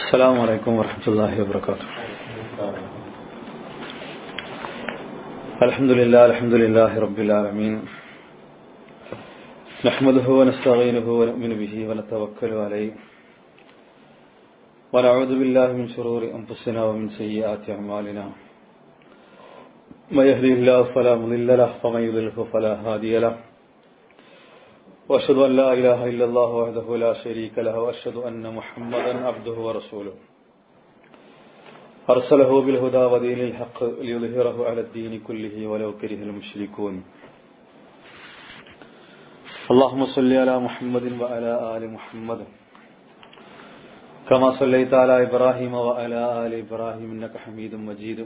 السلام عليكم ورحمة الله وبركاته الحمد لله الحمد لله رب العالمين نحمده ونستعينه ونؤمن به ونتوكل عليه ونعوذ بالله من شرور أنفسنا ومن سيئات أعمالنا من يهدي الله فلا مضل له ومن يضلله فلا هادي له وأشهد أن لا إله إلا الله وحده لا شريك له وأشهد أن محمدا عبده ورسوله أرسله بالهدى ودين الحق ليظهره على الدين كله ولو كره المشركون اللهم صل على محمد وعلى آل محمد كما صليت على إبراهيم وعلى آل إبراهيم إنك حميد مجيد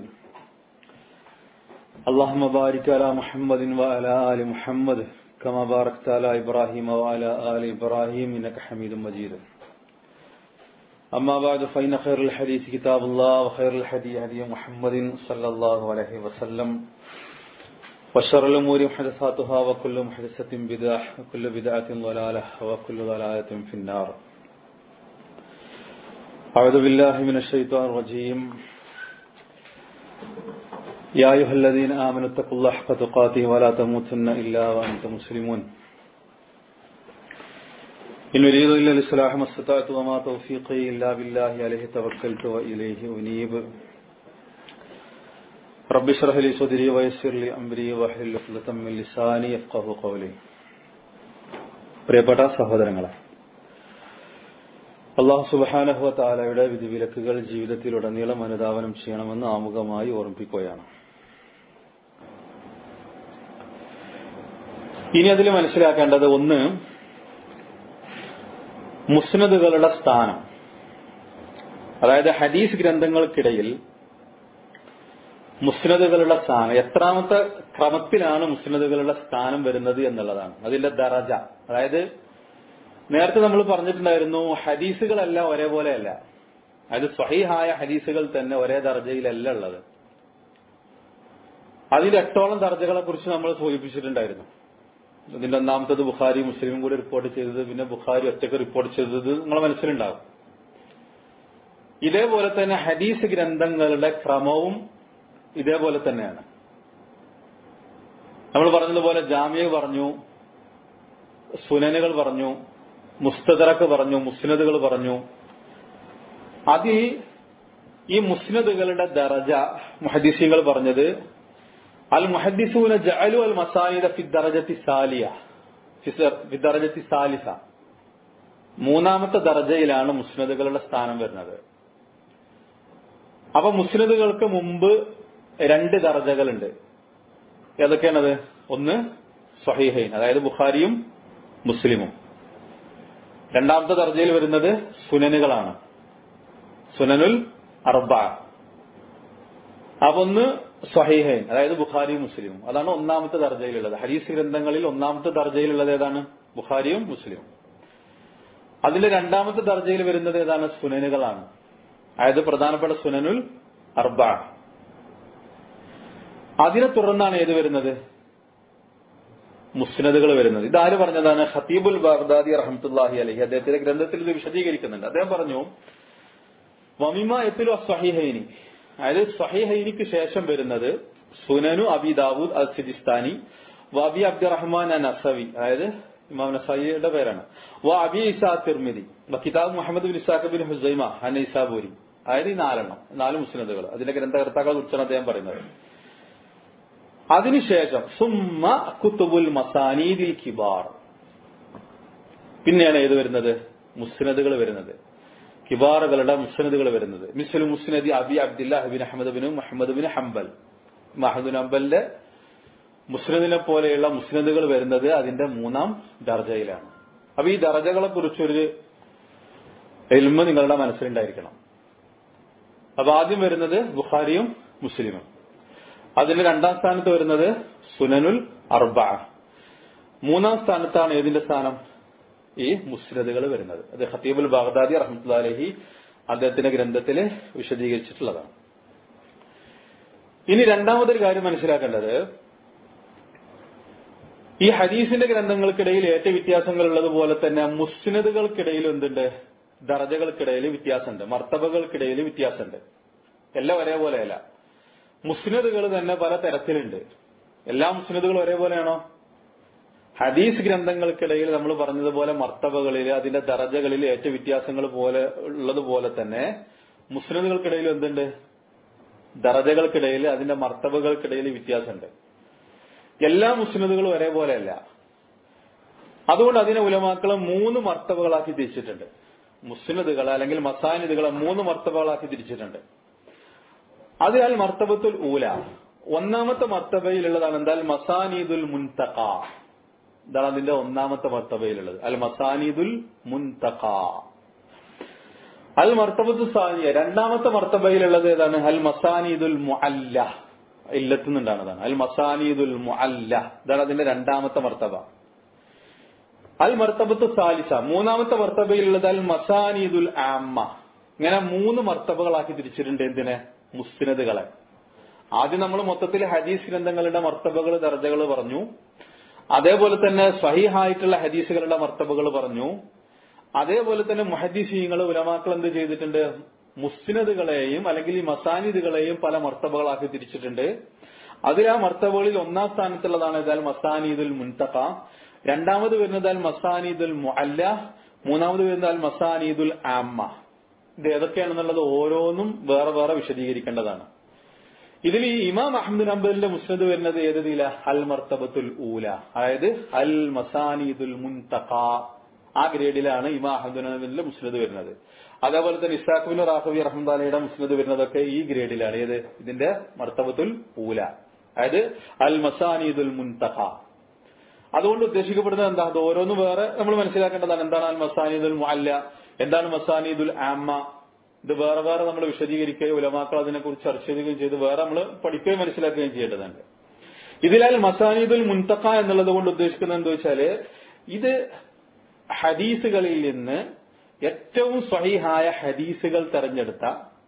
اللهم بارك على محمد وعلى آل محمد كما باركت على إبراهيم وعلى آل إبراهيم إنك حميد مجيد أما بعد فإن خير الحديث كتاب الله وخير الحديث هدي محمد صلى الله عليه وسلم وشر الأمور محدثاتها وكل محدثة بدعة وكل بدعة ضلالة وكل ضلالة في النار أعوذ بالله من الشيطان الرجيم يا أيها الذين آمنوا اتقوا الله حق تقاته ولا تموتن إلا وأنتم مسلمون إن أريد إلا الإصلاح ما استطعت وما توفيقي إلا بالله عليه توكلت وإليه أنيب رب اشرح لي صدري ويسر لي أمري واحلل عقدة من لساني يفقهوا قولي പ്രിയപ്പെട്ട സഹോദരങ്ങളെ അള്ളാഹു സുബാനഹുവ താലയുടെ വിധിവിലക്കുകൾ ജീവിതത്തിലുടനീളം അനുധാവനം ചെയ്യണമെന്ന് ആമുഖമായി ഓർമ്മിപ്പിക്കുകയാണ് ഇനി അതിൽ മനസ്സിലാക്കേണ്ടത് ഒന്ന് മുസ്നദുകളുടെ സ്ഥാനം അതായത് ഹദീസ് ഗ്രന്ഥങ്ങൾക്കിടയിൽ മുസ്നദുകളുടെ സ്ഥാനം എത്രാമത്തെ ക്രമത്തിലാണ് മുസ്നദുകളുടെ സ്ഥാനം വരുന്നത് എന്നുള്ളതാണ് അതിന്റെ ദറജ അതായത് നേരത്തെ നമ്മൾ പറഞ്ഞിട്ടുണ്ടായിരുന്നു ഹദീസുകളെല്ലാം ഒരേപോലെയല്ല അതായത് സ്വഹീഹായ ഹദീസുകൾ തന്നെ ഒരേ ദർജയിലല്ല ഉള്ളത് അതിൽ എട്ടോളം ദർജകളെ കുറിച്ച് നമ്മൾ സൂചിപ്പിച്ചിട്ടുണ്ടായിരുന്നു ഇതിന്റെ ഒന്നാമത്തത് ബുഖാരി മുസ്ലിമും കൂടി റിപ്പോർട്ട് ചെയ്തത് പിന്നെ ബുഖാരി ഒറ്റയ്ക്ക് റിപ്പോർട്ട് ചെയ്തത് നിങ്ങളെ മനസ്സിലുണ്ടാവും ഇതേപോലെ തന്നെ ഹദീസ് ഗ്രന്ഥങ്ങളുടെ ക്രമവും ഇതേപോലെ തന്നെയാണ് നമ്മൾ പറഞ്ഞതുപോലെ ജാമ്യ പറഞ്ഞു സുനനുകൾ പറഞ്ഞു മുസ്തദറക്ക് പറഞ്ഞു മുസ്നദുകൾ പറഞ്ഞു അതിൽ ഈ മുസ്നദുകളുടെ ദറജ മുഹദീസികൾ പറഞ്ഞത് അൽ മുഹദ്ദിസൂന ജഅലു അൽ മസായിദ ഫി ദറജത്തി സാലിയ ഫി ദറജത്തി സാലിസ മൂന്നാമത്തെ ദർജയിലാണ് മുസ്നദുകളുടെ സ്ഥാനം വരുന്നത് അപ്പൊ മുസ്നദുകൾക്ക് മുമ്പ് രണ്ട് ദർജകളുണ്ട് ഏതൊക്കെയാണത് ഒന്ന് സഹീഹൈൻ അതായത് ബുഖാരിയും മുസ്ലിമും രണ്ടാമത്തെ ദർജയിൽ വരുന്നത് സുനനുകളാണ് സുനനുൽ അർബ അപ്പൊ ഒന്ന് സ്വഹീഹൈൻ അതായത് ബുഖാരിയും മുസ്ലിമും അതാണ് ഒന്നാമത്തെ ദർജയിലുള്ളത് ഹരീസ് ഗ്രന്ഥങ്ങളിൽ ഒന്നാമത്തെ ദർജയിലുള്ളത് ഏതാണ് ബുഖാരിയും മുസ്ലിമും അതിന്റെ രണ്ടാമത്തെ ദർജയിൽ വരുന്നത് ഏതാണ് സുനനുകളാണ് അതായത് പ്രധാനപ്പെട്ട സുനനുൽ അർബ അതിനെ തുടർന്നാണ് ഏത് വരുന്നത് മുസ്നദുകൾ വരുന്നത് ഇതാര് പറഞ്ഞതാണ് ഹത്തീബുൽ ബാഗ്ദാദി റഹമത്തുല്ലാഹി അലഹി അദ്ദേഹത്തിന്റെ ഗ്രന്ഥത്തിൽ ഇത് വിശദീകരിക്കുന്നുണ്ട് അദ്ദേഹം പറഞ്ഞു വമിമ എത്തിലു സ്വഹിഹൈനി അതായത് സ്വഹിഹൈനിക്ക് ശേഷം വരുന്നത് സുനനു അബി ദാവൂദ് അൽ സിജിസ്ഥാനി വബി അബ്ദുറഹ്മാൻ അൻ അസവി അതായത് ഇമാം നസായിയുടെ പേരാണ് വ അബി ഇസാ തിർമിദി കിതാബ് മുഹമ്മദ് ബിൻ ഇസാഖ് ബിൻ ഹുസൈമ ഹൻ ഇസാബൂരി അതായത് ഈ നാലെണ്ണം നാല് മുസ്ലിദുകൾ അതിന്റെ ഗ്രന്ഥകർത്താക്കളെ കുറിച്ചാണ് അദ്ദേഹം പറയുന്നത് അതിനുശേഷം സുമ്മ കുത്തുബുൽ മസാനീദിൽ കിബാർ പിന്നെയാണ് ഏത് വരുന്നത് മുസ്നദുകൾ വരുന്നത് കിബാറുകളുടെ മുസ്നദുകൾ വരുന്നത് മിസ്ലു മുസ്നദി അബി അബ്ദുല്ലാഹ് ബിൻ അഹമ്മദ് ബിൻ മുഹമ്മദ് ബിൻ ഹംബൽ മഹദുൻ ഹംബലിന്റെ മുസ്നദിനെ പോലെയുള്ള മുസ്നദുകൾ വരുന്നത് അതിന്റെ മൂന്നാം ദർജയിലാണ് അപ്പൊ ഈ ദർജകളെ കുറിച്ചൊരു എൽമ നിങ്ങളുടെ മനസ്സിലുണ്ടായിരിക്കണം അപ്പൊ ആദ്യം വരുന്നത് ബുഖാരിയും മുസ്ലിമും അതിന്റെ രണ്ടാം സ്ഥാനത്ത് വരുന്നത് സുനനുൽ അർബ മൂന്നാം സ്ഥാനത്താണ് ഏതിന്റെ സ്ഥാനം ഈ മുസ്നദുകൾ വരുന്നത് അത് ഖത്തീബുൽ ബാഗ്ദാദി റഹ്മത്തുള്ള അലഹി അദ്ദേഹത്തിന്റെ ഗ്രന്ഥത്തിൽ വിശദീകരിച്ചിട്ടുള്ളതാണ് ഇനി രണ്ടാമതൊരു കാര്യം മനസ്സിലാക്കേണ്ടത് ഈ ഹദീസിന്റെ ഗ്രന്ഥങ്ങൾക്കിടയിൽ ഏറ്റ വ്യത്യാസങ്ങൾ ഉള്ളതുപോലെ തന്നെ മുസ്നദുകൾക്കിടയിൽ എന്തുണ്ട് ദറജകൾക്കിടയിൽ വ്യത്യാസമുണ്ട് മർത്തബകൾക്കിടയിൽ വ്യത്യാസമുണ്ട് എല്ലാം ഒരേപോലെയല്ല മുസ്നദുകൾ തന്നെ പല തരത്തിലുണ്ട് എല്ലാ മുസ്നദുകളും ഒരേപോലെയാണോ ഹദീസ് ഗ്രന്ഥങ്ങൾക്കിടയിൽ നമ്മൾ പറഞ്ഞതുപോലെ മർത്തബകളിൽ അതിന്റെ ദറജകളിൽ ഏറ്റ വ്യത്യാസങ്ങൾ പോലെ ഉള്ളതുപോലെ തന്നെ മുസ്ലിമുകൾക്കിടയിൽ എന്തുണ്ട് ദറജകൾക്കിടയിൽ അതിന്റെ മർത്തബകൾക്കിടയിൽ വ്യത്യാസമുണ്ട് എല്ലാ മുസ്ലിമുകളും ഒരേപോലെയല്ല അതുകൊണ്ട് അതിനെ ഉലമാക്കളെ മൂന്ന് മർത്തബകളാക്കി തിരിച്ചിട്ടുണ്ട് മുസ്ലിദുകൾ അല്ലെങ്കിൽ മസാനിദുകളെ മൂന്ന് മർത്തബകളാക്കി തിരിച്ചിട്ടുണ്ട് അതിനാൽ മർത്തബത്തുൽ ഊല ഒന്നാമത്തെ മർത്തബയിലുള്ളതാണ് എന്താൽ മസാനീദുൽ മുൻതഖ ഇതാണ് അതിന്റെ ഒന്നാമത്തെ മർത്തബയിലുള്ളത് അൽ മസാനീദുൽ മുൻതഖ അൽ മർത്തബത്തു സാനിയ രണ്ടാമത്തെ മർത്തബയിലുള്ളത് ഏതാണ് അൽ മസാനീദുൽ മുഅല്ല ഇല്ലത്തുനിന്നുണ്ടാണ് അതാണ് അൽ മസാനീദുൽ മുഅല്ല ഇതാണ് അതിന്റെ രണ്ടാമത്തെ മർത്തബ അൽ മർത്തബത്ത് സാലിസ മൂന്നാമത്തെ മർത്തബയിലുള്ളത് അൽ മസാനീദുൽ ആമ്മ ഇങ്ങനെ മൂന്ന് മർത്തബകളാക്കി തിരിച്ചിട്ടുണ്ട് എന്തിനെ മുസ്തിനദുകളെ ആദ്യം നമ്മൾ മൊത്തത്തിൽ ഹദീസ് ഗ്രന്ഥങ്ങളുടെ മർത്തബകൾ ദർജകൾ പറഞ്ഞു അതേപോലെ തന്നെ സ്വഹീഹായിട്ടുള്ള ഹദീസുകളുടെ മർത്തബകൾ പറഞ്ഞു അതേപോലെ തന്നെ മുഹദീസീങ്ങൾ ഉലമാക്കൾ എന്ത് ചെയ്തിട്ടുണ്ട് മുസ്തിനദുകളെയും അല്ലെങ്കിൽ ഈ മസാനിദുകളെയും പല മർത്തബകളാക്കി തിരിച്ചിട്ടുണ്ട് അതിൽ ആ മർത്തബകളിൽ ഒന്നാം സ്ഥാനത്തുള്ളതാണ് ഇതാൽ മസാനീദുൽ മുൻതഖ രണ്ടാമത് വരുന്നത് അൽ മസാനീദുൽ മുഅല്ല മൂന്നാമത് വരുന്നത് അൽ മസാനീദുൽ ആമ്മ ഇത് ഏതൊക്കെയാണെന്നുള്ളത് ഓരോന്നും വേറെ വേറെ വിശദീകരിക്കേണ്ടതാണ് ഇതിൽ ഈ ഇമാം അഹമ്മദ് നമ്പലിന്റെ മുസ്നദ് വരുന്നത് ഏത് ഇതില അൽ മർത്തബത്തുൽ ഊല അതായത് അൽ മസാനീദുൽ മുൻതഖ ആ ഗ്രേഡിലാണ് ഇമാം അഹമ്മദ് നമ്പലിന്റെ മുസ്നദ് വരുന്നത് അതേപോലെ തന്നെ ഇസാഖുബിൻ റാഹബി റഹ്മദാലയുടെ മുസ്നദ് വരുന്നതൊക്കെ ഈ ഗ്രേഡിലാണ് ഏത് ഇതിന്റെ മർത്തബത്തുൽ ഊല അതായത് അൽ മസാനീദുൽ മുൻതഖ അതുകൊണ്ട് ഉദ്ദേശിക്കപ്പെടുന്നത് എന്താ അത് ഓരോന്നും വേറെ നമ്മൾ മനസ്സിലാക്കേണ്ടതാണ് എന്താണ് അൽ മസാനീദുൽ മുഅല്ല എന്താണ് മസാനീദുൽ ആമ്മ ഇത് വേറെ വേറെ നമ്മൾ വിശദീകരിക്കുകയും ഉലമാക്കൾ അതിനെക്കുറിച്ച് ചർച്ച ചെയ്യുകയും ചെയ്ത് വേറെ നമ്മൾ പഠിക്കുകയും മനസ്സിലാക്കുകയും ചെയ്യേണ്ടതുണ്ട് ഇതിലാൽ മസാനീദുൽ മുൻതക്ക എന്നുള്ളത് കൊണ്ട് ഉദ്ദേശിക്കുന്നത് എന്താ വെച്ചാല് ഇത് ഹദീസുകളിൽ നിന്ന് ഏറ്റവും സ്വഹീഹായ ഹദീസുകൾ തെരഞ്ഞെടുത്ത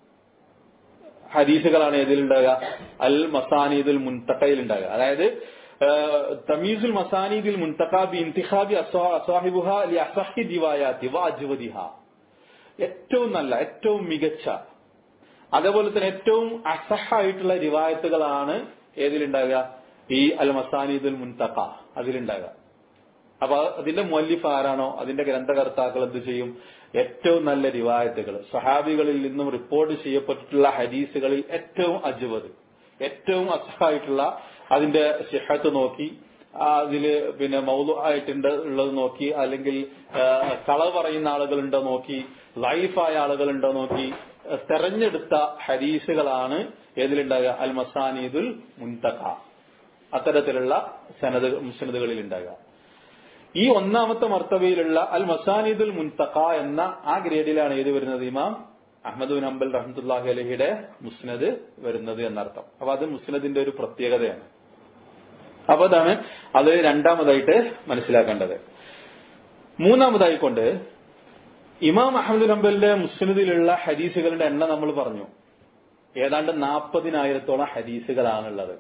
ഹദീസുകളാണ് ഏതിലുണ്ടാകുക അൽ മസാനീദുൽ മുൻതക്കയിൽ ഉണ്ടാകുക അതായത് തമീസുൽ മസാനീദിൽ മുൻതഖ ബി ഇന്തിഖാബി അസ്വാഹിബുഹ ലി അസഹി ദിവായാത്തി വ അജ്വദിഹ ഏറ്റവും നല്ല ഏറ്റവും മികച്ച അതേപോലെ തന്നെ ഏറ്റവും അസഹായിട്ടുള്ള റിവായത്തുകളാണ് ഏതിലുണ്ടാകുക ഈ അൽ മസാനീദുൽ മുൻതഖ അതിലുണ്ടാകുക അപ്പൊ അതിന്റെ മൊല്ലിഫ് ആരാണോ അതിന്റെ ഗ്രന്ഥകർത്താക്കൾ എന്ത് ചെയ്യും ഏറ്റവും നല്ല റിവായത്തുകൾ സഹാബികളിൽ നിന്നും റിപ്പോർട്ട് ചെയ്യപ്പെട്ടിട്ടുള്ള ഹദീസുകളിൽ ഏറ്റവും അജുവത് ഏറ്റവും അസഹായിട്ടുള്ള അതിന്റെ സിഹത്ത് നോക്കി അതില് പിന്നെ മൗലു ആയിട്ടുണ്ട് ഉള്ളത് നോക്കി അല്ലെങ്കിൽ കള പറയുന്ന ആളുകളുണ്ടോ നോക്കി ലൈഫായ ആളുകളുണ്ടോ നോക്കി തെരഞ്ഞെടുത്ത ഹദീസുകളാണ് ഏതിലുണ്ടാകുക അൽ മസാനീദുൽ മുൻതഖ അത്തരത്തിലുള്ള സനദ് മുസ്നദുകളിൽ ഉണ്ടാകുക ഈ ഒന്നാമത്തെ മർത്തബയിലുള്ള അൽ മസാനിദുൽ മുൻതഖ എന്ന ആ ഗ്രേഡിലാണ് ഏത് വരുന്നത് ഇമാം അഹമ്മദ് ബിൻ അംബൽ റഹ്മത്തുല്ലാഹി അലഹിയുടെ മുസ്നദ് വരുന്നത് എന്നർത്ഥം അപ്പൊ അത് മുസ്നദിന്റെ ഒരു പ്രത്യേകതയാണ് അപ്പൊ അതാണ് അത് രണ്ടാമതായിട്ട് മനസ്സിലാക്കേണ്ടത് മൂന്നാമതായിക്കൊണ്ട് ഇമാം അഹമ്മദ് ബിൻ അംബലിന്റെ മുസ്നദിലുള്ള ഹദീസുകളുടെ എണ്ണം നമ്മൾ പറഞ്ഞു ഏതാണ്ട് നാൽപ്പതിനായിരത്തോളം ഹദീസുകളാണുള്ളത്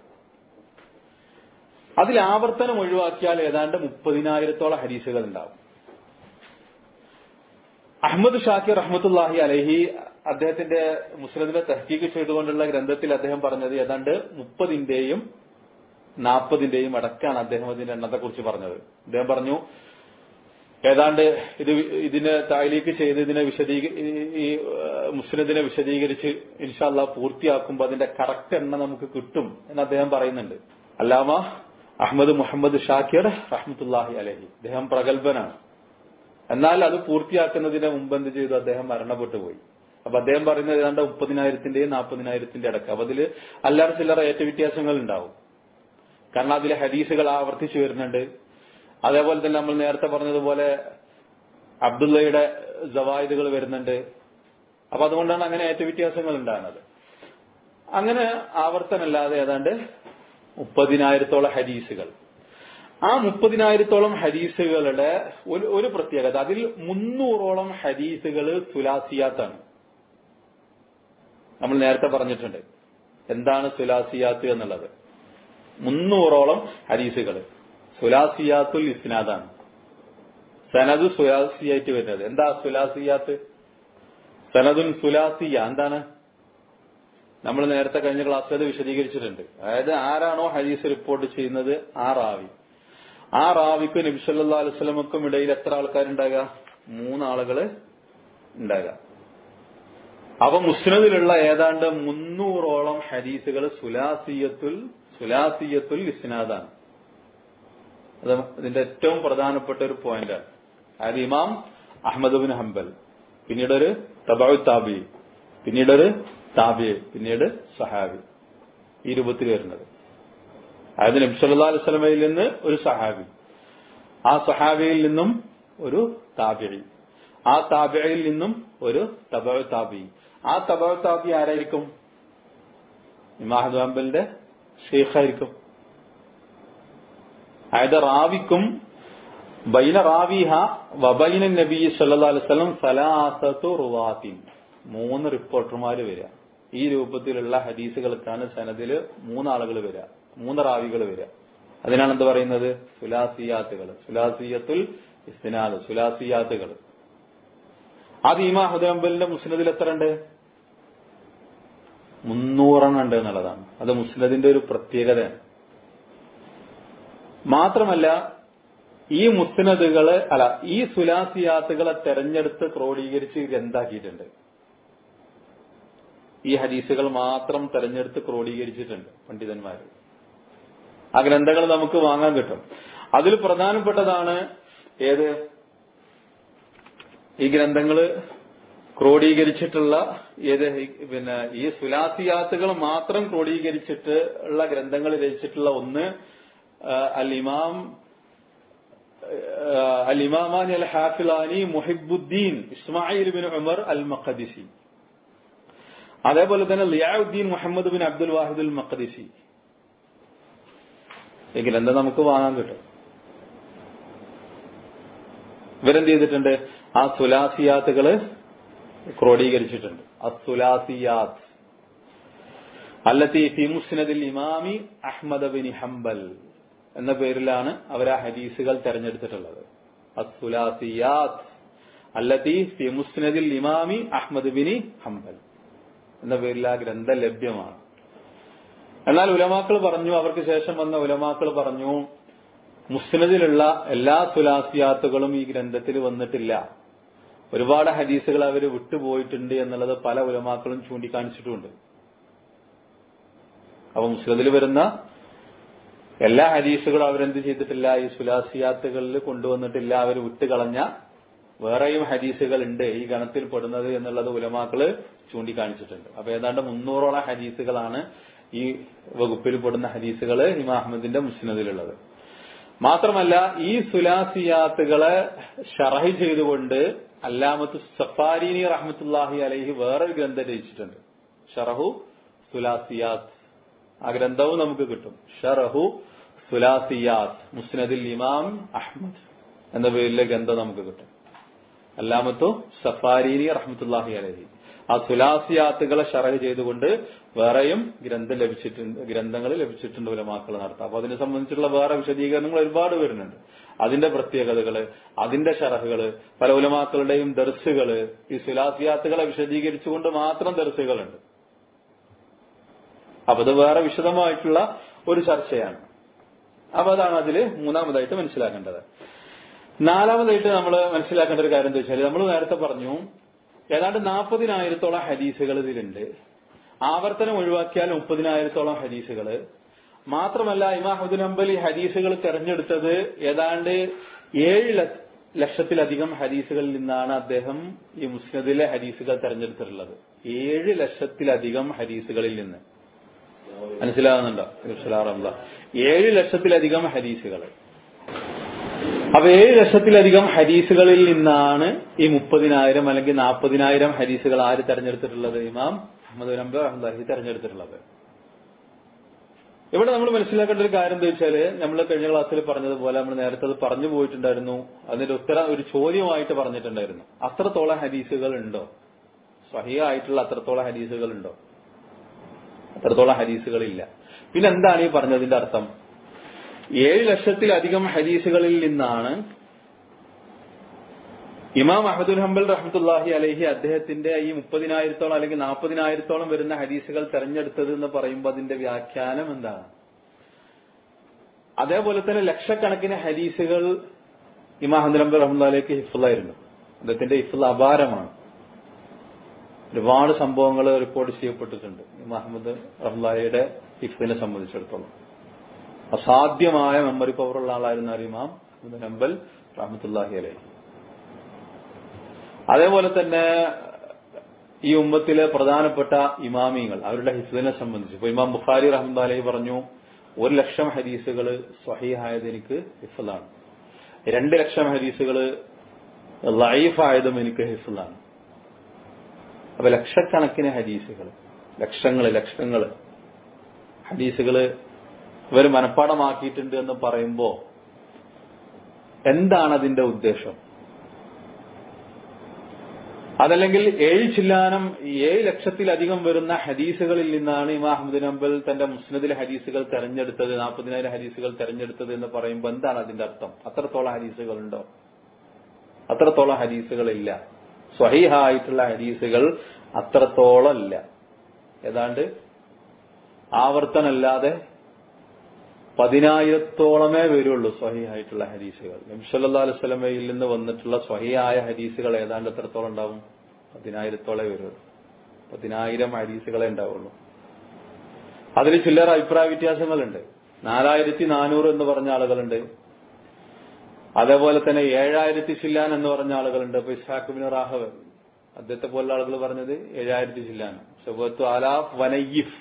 അതിൽ ആവർത്തനം ഒഴിവാക്കിയാൽ ഏതാണ്ട് മുപ്പതിനായിരത്തോളം ഹദീസുകൾ ഉണ്ടാവും അഹമ്മദ് ഷാക്കിർ റഹ്മത്തുല്ലാഹി അലഹി അദ്ദേഹത്തിന്റെ മുസ്ലിദിനെ തഹ്കീക്ക് ചെയ്തുകൊണ്ടുള്ള ഗ്രന്ഥത്തിൽ അദ്ദേഹം പറഞ്ഞത് ഏതാണ്ട് മുപ്പതിന്റെയും നാൽപ്പതിന്റെയും അടക്കാണ് അദ്ദേഹം അതിന്റെ എണ്ണത്തെക്കുറിച്ച് പറഞ്ഞത് അദ്ദേഹം പറഞ്ഞു ഏതാണ്ട് ഇത് ഇതിനെ തായിലേക്ക് ചെയ്ത് ഇതിനെ വിശദീക ഈ മുസ്ലിദിനെ വിശദീകരിച്ച് ഇൻഷാല്ല പൂർത്തിയാക്കുമ്പോൾ അതിന്റെ കറക്റ്റ് എണ്ണം നമുക്ക് കിട്ടും എന്ന് അദ്ദേഹം പറയുന്നുണ്ട് അല്ലാമ അഹമ്മദ് മുഹമ്മദ് ഷാക്കിർ റഹ്മത്തുല്ലാഹി അലഹി അദ്ദേഹം പ്രഗത്ഭനാണ് എന്നാൽ അത് പൂർത്തിയാക്കുന്നതിന് മുമ്പ് എന്ത് ചെയ്തു അദ്ദേഹം മരണപ്പെട്ടു പോയി അപ്പൊ അദ്ദേഹം പറയുന്നത് ഏതാണ്ട് മുപ്പതിനായിരത്തിന്റെയും നാൽപ്പതിനായിരത്തിന്റെ അടക്കം അപ്പൊ അതിൽ അല്ലാറ ചില്ലറ ഏറ്റ വ്യത്യാസങ്ങൾ ഉണ്ടാവും കാരണം അതിലെ ഹദീസുകൾ ആവർത്തിച്ചു വരുന്നുണ്ട് അതേപോലെ തന്നെ നമ്മൾ നേരത്തെ പറഞ്ഞതുപോലെ അബ്ദുള്ളയുടെ ജവായിദുകൾ വരുന്നുണ്ട് അപ്പൊ അതുകൊണ്ടാണ് അങ്ങനെ ഏറ്റ വ്യത്യാസങ്ങൾ ഉണ്ടാകുന്നത് അങ്ങനെ ആവർത്തനല്ലാതെ ഏതാണ്ട് മുപ്പതിനായിരത്തോളം ഹദീസുകൾ ആ മുപ്പതിനായിരത്തോളം ഹദീസുകളുടെ ഒരു ഒരു പ്രത്യേകത അതിൽ മുന്നൂറോളം ഹദീസുകൾ സുലാസിയാത്താണ് നമ്മൾ നേരത്തെ പറഞ്ഞിട്ടുണ്ട് എന്താണ് സുലാസിയാത്ത് എന്നുള്ളത് മുന്നൂറോളം ഹദീസുകൾ സുലാസിയാത്തുൽ ഇസ്നാദാണ് സനദ് സുലാസിയായിട്ട് വരുന്നത് എന്താ സുലാസിയാത്ത് സനദുൻ സുലാസിയ എന്താണ് നമ്മൾ നേരത്തെ കഴിഞ്ഞ ക്ലാസ്സിൽ അത് വിശദീകരിച്ചിട്ടുണ്ട് അതായത് ആരാണോ ഹദീസ് റിപ്പോർട്ട് ചെയ്യുന്നത് ആ റാവി ആ റാവിക്ക് നബിസല്ലാ അലുസ്ലമക്കും ഇടയിൽ എത്ര ആൾക്കാരുണ്ടാകുക മൂന്നാളുകള് ഉണ്ടാകുക അപ്പൊ മുസ്നദിലുള്ള ഏതാണ്ട് മുന്നൂറോളം ഹദീസുകൾ സുലാസിയത്തുൽ സുലാസിയത്തുൽ ഇസ്നാദാണ് അത് ഇതിന്റെ ഏറ്റവും പ്രധാനപ്പെട്ട ഒരു പോയിന്റാണ് അതായത് ഇമാം അഹമ്മദ് ബിൻ ഹംബൽ പിന്നീട് ഒരു തബാവു താബി പിന്നീട് ഒരു താബി പിന്നീട് സഹാബി ഈ രൂപത്തിൽ വരുന്നത് അതായത് നബി സല്ലാ അലൈഹി സ്വലമയിൽ നിന്ന് ഒരു സഹാബി ആ സഹാബിയിൽ നിന്നും ഒരു താബിഴി ആ താബിഴയിൽ നിന്നും ഒരു തബാവു താബി ആ തബാവു താബി ആരായിരിക്കും ഇമാഹദ് ഹംബലിന്റെ ഷെയ്ഖായിരിക്കും അതായത് റാവിക്കും ബൈന റാവിഹ വബൈന നബി സല്ലാ അലൈവലം സലാസത്തു റുവാത്തിൻ മൂന്ന് റിപ്പോർട്ടർമാര് വരിക ഈ രൂപത്തിലുള്ള ഹദീസുകൾക്കാണ് സനദില് മൂന്നാളുകൾ വരിക മൂന്ന് റാവികൾ വരിക അതിനാണ് എന്ത് പറയുന്നത് സുലാസിയാത്തുകൾ സുലാസിയത്തുൽ ഇസ്തിനാദ് സുലാസിയാത്തുകൾ അത് ഈമാ ഹുദംബലിന്റെ മുസ്നദിൽ എത്ര ഉണ്ട് മുന്നൂറെണ്ണം ഉണ്ട് എന്നുള്ളതാണ് അത് മുസ്നദിന്റെ ഒരു പ്രത്യേകതയാണ് മാത്രമല്ല ഈ മുസ്നദുകള് അല്ല ഈ സുലാസിയാത്തുകളെ തെരഞ്ഞെടുത്ത് ക്രോഡീകരിച്ച് ഗ്രന്ഥാക്കിയിട്ടുണ്ട് ഈ ഹദീസുകൾ മാത്രം തെരഞ്ഞെടുത്ത് ക്രോഡീകരിച്ചിട്ടുണ്ട് പണ്ഡിതന്മാർ ആ ഗ്രന്ഥങ്ങൾ നമുക്ക് വാങ്ങാൻ കിട്ടും അതിൽ പ്രധാനപ്പെട്ടതാണ് ഏത് ഈ ഗ്രന്ഥങ്ങള് ക്രോഡീകരിച്ചിട്ടുള്ള ഏത് പിന്നെ ഈ സുലാസിയാത്തുകൾ മാത്രം ക്രോഡീകരിച്ചിട്ട് ഉള്ള ഗ്രന്ഥങ്ങൾ രചിച്ചിട്ടുള്ള ഒന്ന് അൽ ഇമാം അൽ ഇമാമാൻ അൽ ഹാഫിലാനി മുഹിബുദ്ദീൻ ഇസ്മായിൽ ബിൻ ഉമർ അൽ മഖദിസി അതേപോലെ തന്നെ ലിയാഉദ്ദീൻ മുഹമ്മദ് ബിൻ അബ്ദുൽ വാഹിദ് അൽ മഖദിസി ഈ ഗ്രന്ഥം നമുക്ക് വാങ്ങാൻ കിട്ടും ഇവരെന്ത് ചെയ്തിട്ടുണ്ട് ആ സുലാസിയാത്തുകള് ക്രോഡീകരിച്ചിട്ടുണ്ട് അസുലാസിയാത്ത് അല്ലത്തി ഫി മുസ്നദിൽ ഇമാമി അഹ്മദ് ബിൻ ഹംബൽ എന്ന പേരിലാണ് അവർ ആ ഹദീസുകൾ തെരഞ്ഞെടുത്തിട്ടുള്ളത് അസുലാസിയാത്ത് അല്ലത്തി ഫി മുസ്നദിൽ ഇമാമി അഹ്മദ് ബിൻ ഹംബൽ എന്ന പേരിൽ ആ ഗ്രന്ഥം ലഭ്യമാണ് എന്നാൽ ഉലമാക്കൾ പറഞ്ഞു അവർക്ക് ശേഷം വന്ന ഉലമാക്കൾ പറഞ്ഞു മുസ്നദിലുള്ള എല്ലാ സുലാസിയാത്തുകളും ഈ ഗ്രന്ഥത്തിൽ വന്നിട്ടില്ല ഒരുപാട് ഹദീസുകൾ അവർ വിട്ടുപോയിട്ടുണ്ട് എന്നുള്ളത് പല ഉലമാക്കളും ചൂണ്ടിക്കാണിച്ചിട്ടുമുണ്ട് അപ്പൊ മുസ്ലിദിൽ വരുന്ന എല്ലാ ഹദീസുകളും അവരെന്ത് ചെയ്തിട്ടില്ല ഈ സുലാസിയാത്തുകളിൽ കൊണ്ടുവന്നിട്ടില്ല അവർ വിട്ടുകളഞ്ഞ വേറെയും ഹദീസുകൾ ഉണ്ട് ഈ ഗണത്തിൽ പെടുന്നത് എന്നുള്ളത് ഉലമാക്കള് ചൂണ്ടിക്കാണിച്ചിട്ടുണ്ട് അപ്പൊ ഏതാണ്ട് മുന്നൂറോളം ഹദീസുകളാണ് ഈ വകുപ്പിൽ പെടുന്ന ഹദീസുകൾ ഇമാ അഹമ്മദിന്റെ മുസ്നദിലുള്ളത് മാത്രമല്ല ഈ സുലാസിയാത്തുകളെ ഷറഹ് ചെയ്തുകൊണ്ട് അല്ലാമത്ത് സഫാരിനി റഹ്മത്തുല്ലാഹി അലൈഹി വേറൊരു ഗ്രന്ഥം രചിച്ചിട്ടുണ്ട് ഷറഹു സുലാസിയാത്ത് ആ ഗ്രന്ഥവും നമുക്ക് കിട്ടും ഷറഹു സുലാസിയാത്ത് മുസ്നദിൽ ഇമാം അഹമ്മദ് എന്ന പേരിലെ ഗ്രന്ഥം നമുക്ക് കിട്ടും അല്ലാമത്തു സഫാരിനി റഹ്മത്തുല്ലാഹി അലൈഹി ആ സുലാസിയാത്തുകളെ ഷറഹ് ചെയ്തുകൊണ്ട് വേറെയും ഗ്രന്ഥം ലഭിച്ചിട്ടുണ്ട് ഗ്രന്ഥങ്ങൾ ലഭിച്ചിട്ടുണ്ട് ഉലമാക്കൾ നടത്താം അപ്പൊ അതിനെ സംബന്ധിച്ചുള്ള വേറെ വിശദീകരണങ്ങൾ ഒരുപാട് വരുന്നുണ്ട് അതിന്റെ പ്രത്യേകതകള് അതിന്റെ ഷറഹുകള് പല ഉലമാക്കളുടെയും ദർസുകള് ഈ സുലാസിയാത്തുകളെ വിശദീകരിച്ചുകൊണ്ട് മാത്രം ദർസുകളുണ്ട് അപ്പൊ അത് വേറെ വിശദമായിട്ടുള്ള ഒരു ചർച്ചയാണ് അപ്പൊ അതാണ് അതിൽ മൂന്നാമതായിട്ട് മനസ്സിലാക്കേണ്ടത് നാലാമതായിട്ട് നമ്മൾ മനസ്സിലാക്കേണ്ട ഒരു കാര്യം എന്താ വെച്ചാൽ നമ്മൾ നേരത്തെ പറഞ്ഞു ഏതാണ്ട് നാൽപ്പതിനായിരത്തോളം ഹദീസുകൾ ഇതിലുണ്ട് ആവർത്തനം ഒഴിവാക്കിയാൽ മുപ്പതിനായിരത്തോളം ഹദീസുകൾ മാത്രമല്ല ഇമാഹുദ്ദീൻ അമ്പലി ഹദീസുകൾ തെരഞ്ഞെടുത്തത് ഏതാണ്ട് ഏഴ് ലക്ഷത്തിലധികം ഹദീസുകളിൽ നിന്നാണ് അദ്ദേഹം ഈ മുസ്നദിലെ ഹദീസുകൾ തെരഞ്ഞെടുത്തിട്ടുള്ളത് ഏഴ് ലക്ഷത്തിലധികം ഹദീസുകളിൽ നിന്ന് മനസ്സിലാകുന്നുണ്ടോ റംല ഏഴ് ലക്ഷത്തിലധികം ഹദീസുകൾ അപ്പൊ ഏഴ് ലക്ഷത്തിലധികം ഹദീസുകളിൽ നിന്നാണ് ഈ മുപ്പതിനായിരം അല്ലെങ്കിൽ നാൽപ്പതിനായിരം ഹദീസുകൾ ആര് തെരഞ്ഞെടുത്തിട്ടുള്ളത് ഇമാം അഹമ്മദ് നമ്പർ അഹമ്മദ് തെരഞ്ഞെടുത്തിട്ടുള്ളത് ഇവിടെ നമ്മൾ മനസ്സിലാക്കേണ്ട ഒരു കാര്യം എന്താ വെച്ചാല് നമ്മൾ കഴിഞ്ഞ ക്ലാസ്സിൽ പറഞ്ഞതുപോലെ നമ്മൾ നേരത്തെ അത് പറഞ്ഞു പോയിട്ടുണ്ടായിരുന്നു അതിന്റെ ഉത്തരം ഒരു ചോദ്യമായിട്ട് പറഞ്ഞിട്ടുണ്ടായിരുന്നു അത്രത്തോളം ഹദീസുകൾ ഉണ്ടോ സഹിയായിട്ടുള്ള അത്രത്തോളം ഹദീസുകൾ ഉണ്ടോ അത്രത്തോളം ഹദീസുകളില്ല പിന്നെ എന്താണ് ഈ പറഞ്ഞതിന്റെ അർത്ഥം ഏഴ് ലക്ഷത്തിലധികം ഹദീസുകളിൽ നിന്നാണ് ഇമാം അഹദുൽ ഹംബൽ റഹ്മത്തുല്ലാഹി അലഹി അദ്ദേഹത്തിന്റെ ഈ മുപ്പതിനായിരത്തോളം അല്ലെങ്കിൽ നാൽപ്പതിനായിരത്തോളം വരുന്ന ഹദീസുകൾ തെരഞ്ഞെടുത്തത് എന്ന് പറയുമ്പോൾ അതിന്റെ വ്യാഖ്യാനം എന്താണ് അതേപോലെ തന്നെ ലക്ഷക്കണക്കിന് ഹദീസുകൾ ഇമാം അഹദുൽ ഹംബൽ റഹ്മുല്ലാലേക്ക് ഹിഫുള്ളായിരുന്നു അദ്ദേഹത്തിന്റെ ഹിഫുൽ അപാരമാണ് ഒരുപാട് സംഭവങ്ങൾ റിപ്പോർട്ട് ചെയ്യപ്പെട്ടിട്ടുണ്ട് ഇമാം അഹമ്മദ് റഹ്മുല്ലായുടെ ഹിഫിനെ സംബന്ധിച്ചിടത്തോളം അസാധ്യമായ മെമ്മറി പവറുള്ള ആളായിരുന്ന ഇമാം അഹമ്മദ് ഹംബൽ റഹ്മത്തുല്ലാഹി അലഹി അതേപോലെ തന്നെ ഈ ഉമ്മത്തിലെ പ്രധാനപ്പെട്ട ഇമാമിങ്ങൾ അവരുടെ ഹിഫിനെ സംബന്ധിച്ച് ഇപ്പൊ ഇമാം ബുഖാരി റഹ്മദ് പറഞ്ഞു ഒരു ലക്ഷം ഹദീസുകൾ സ്വഹീഹായത് എനിക്ക് ഹിഫലാണ് രണ്ട് ലക്ഷം ഹദീസുകൾ ലൈഫായതും എനിക്ക് ഹിഫലാണ് അപ്പൊ ലക്ഷക്കണക്കിന് ഹദീസുകൾ ലക്ഷങ്ങള് ലക്ഷങ്ങള് ഹദീസുകള് ഇവർ മനഃപ്പാടമാക്കിയിട്ടുണ്ട് എന്ന് പറയുമ്പോ എന്താണ് അതിന്റെ ഉദ്ദേശം അതല്ലെങ്കിൽ ഏഴ് ചില്ലാനം ഏഴ് ലക്ഷത്തിലധികം വരുന്ന ഹദീസുകളിൽ നിന്നാണ് ഇമാ അഹമ്മദ് നമ്പൽ തന്റെ മുസ്നദിലെ ഹദീസുകൾ തെരഞ്ഞെടുത്തത് നാൽപ്പതിനായിരം ഹദീസുകൾ തെരഞ്ഞെടുത്തത് എന്ന് പറയുമ്പോൾ എന്താണ് അതിന്റെ അർത്ഥം അത്രത്തോളം ഹദീസുകൾ ഉണ്ടോ അത്രത്തോളം ഹദീസുകളില്ല സ്വഹീഹായിട്ടുള്ള ഹദീസുകൾ അത്രത്തോളം ഇല്ല ഏതാണ്ട് ആവർത്തനല്ലാതെ പതിനായിരത്തോളമേ വരുള്ളൂ സ്വഹിയായിട്ടുള്ള ഹദീസുകൾ നബ്സല്ലാ അലുസ്ലമയിൽ നിന്ന് വന്നിട്ടുള്ള സ്വഹിയായ ഹദീസുകൾ ഏതാണ്ട് എത്രത്തോളം ഉണ്ടാവും പതിനായിരത്തോളെ വരുള്ളൂ പതിനായിരം ഹദീസുകളെ ഉണ്ടാവുള്ളൂ അതിൽ ചില്ലറ അഭിപ്രായ വ്യത്യാസങ്ങളുണ്ട് നാലായിരത്തി നാനൂറ് എന്ന് പറഞ്ഞ ആളുകളുണ്ട് അതേപോലെ തന്നെ ഏഴായിരത്തി ചില്ലാൻ എന്ന് പറഞ്ഞ ആളുകളുണ്ട് ഇപ്പൊ ഇസ്ഹാഖുബിൻ റാഹവ് അദ്ദേഹത്തെ പോലുള്ള ആളുകൾ പറഞ്ഞത് ഏഴായിരത്തി ചില്ലാൻ ഷബത്തു അലാഫ് വനയ്യിഫ്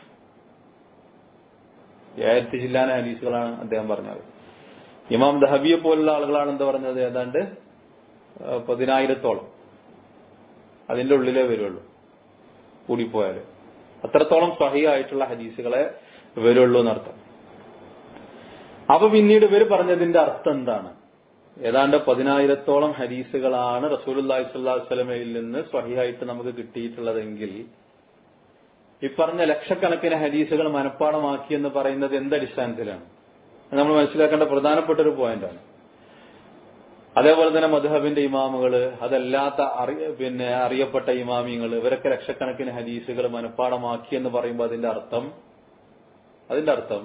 ഏഴായിരത്തി ചില്ലാന ഹദീസുകളാണ് അദ്ദേഹം പറഞ്ഞത് ഇമാം ദഹബിയെ പോലുള്ള ആളുകളാണ് എന്താ പറഞ്ഞത് ഏതാണ്ട് പതിനായിരത്തോളം അതിന്റെ ഉള്ളിലേ വരുള്ളൂ കൂടിപ്പോയാല് അത്രത്തോളം സഹിയായിട്ടുള്ള ഹദീസുകളെ വരുള്ളൂ എന്നർത്ഥം അപ്പൊ പിന്നീട് ഇവർ പറഞ്ഞതിന്റെ അർത്ഥം എന്താണ് ഏതാണ്ട് പതിനായിരത്തോളം ഹദീസുകളാണ് റസൂലുല്ലാഹി സ്വല്ലല്ലാഹു അലൈഹി വസല്ലമയിൽ നിന്ന് സ്വഹിയായിട്ട് നമുക്ക് കിട്ടിയിട്ടുള്ളതെങ്കിൽ ഈ പറഞ്ഞ ലക്ഷക്കണക്കിന് ഹദീസുകൾ മനഃപ്പാടമാക്കി എന്ന് പറയുന്നത് എന്തടിസ്ഥാനത്തിലാണ് നമ്മൾ മനസ്സിലാക്കേണ്ട പ്രധാനപ്പെട്ട ഒരു പോയിന്റാണ് അതേപോലെ തന്നെ മധുഹബിന്റെ ഇമാമുകള് അതല്ലാത്ത പിന്നെ അറിയപ്പെട്ട ഇമാമിങ്ങൾ ഇവരൊക്കെ ലക്ഷക്കണക്കിന് ഹദീസുകൾ മനഃപ്പാടമാക്കി എന്ന് പറയുമ്പോൾ അതിന്റെ അർത്ഥം അതിന്റെ അർത്ഥം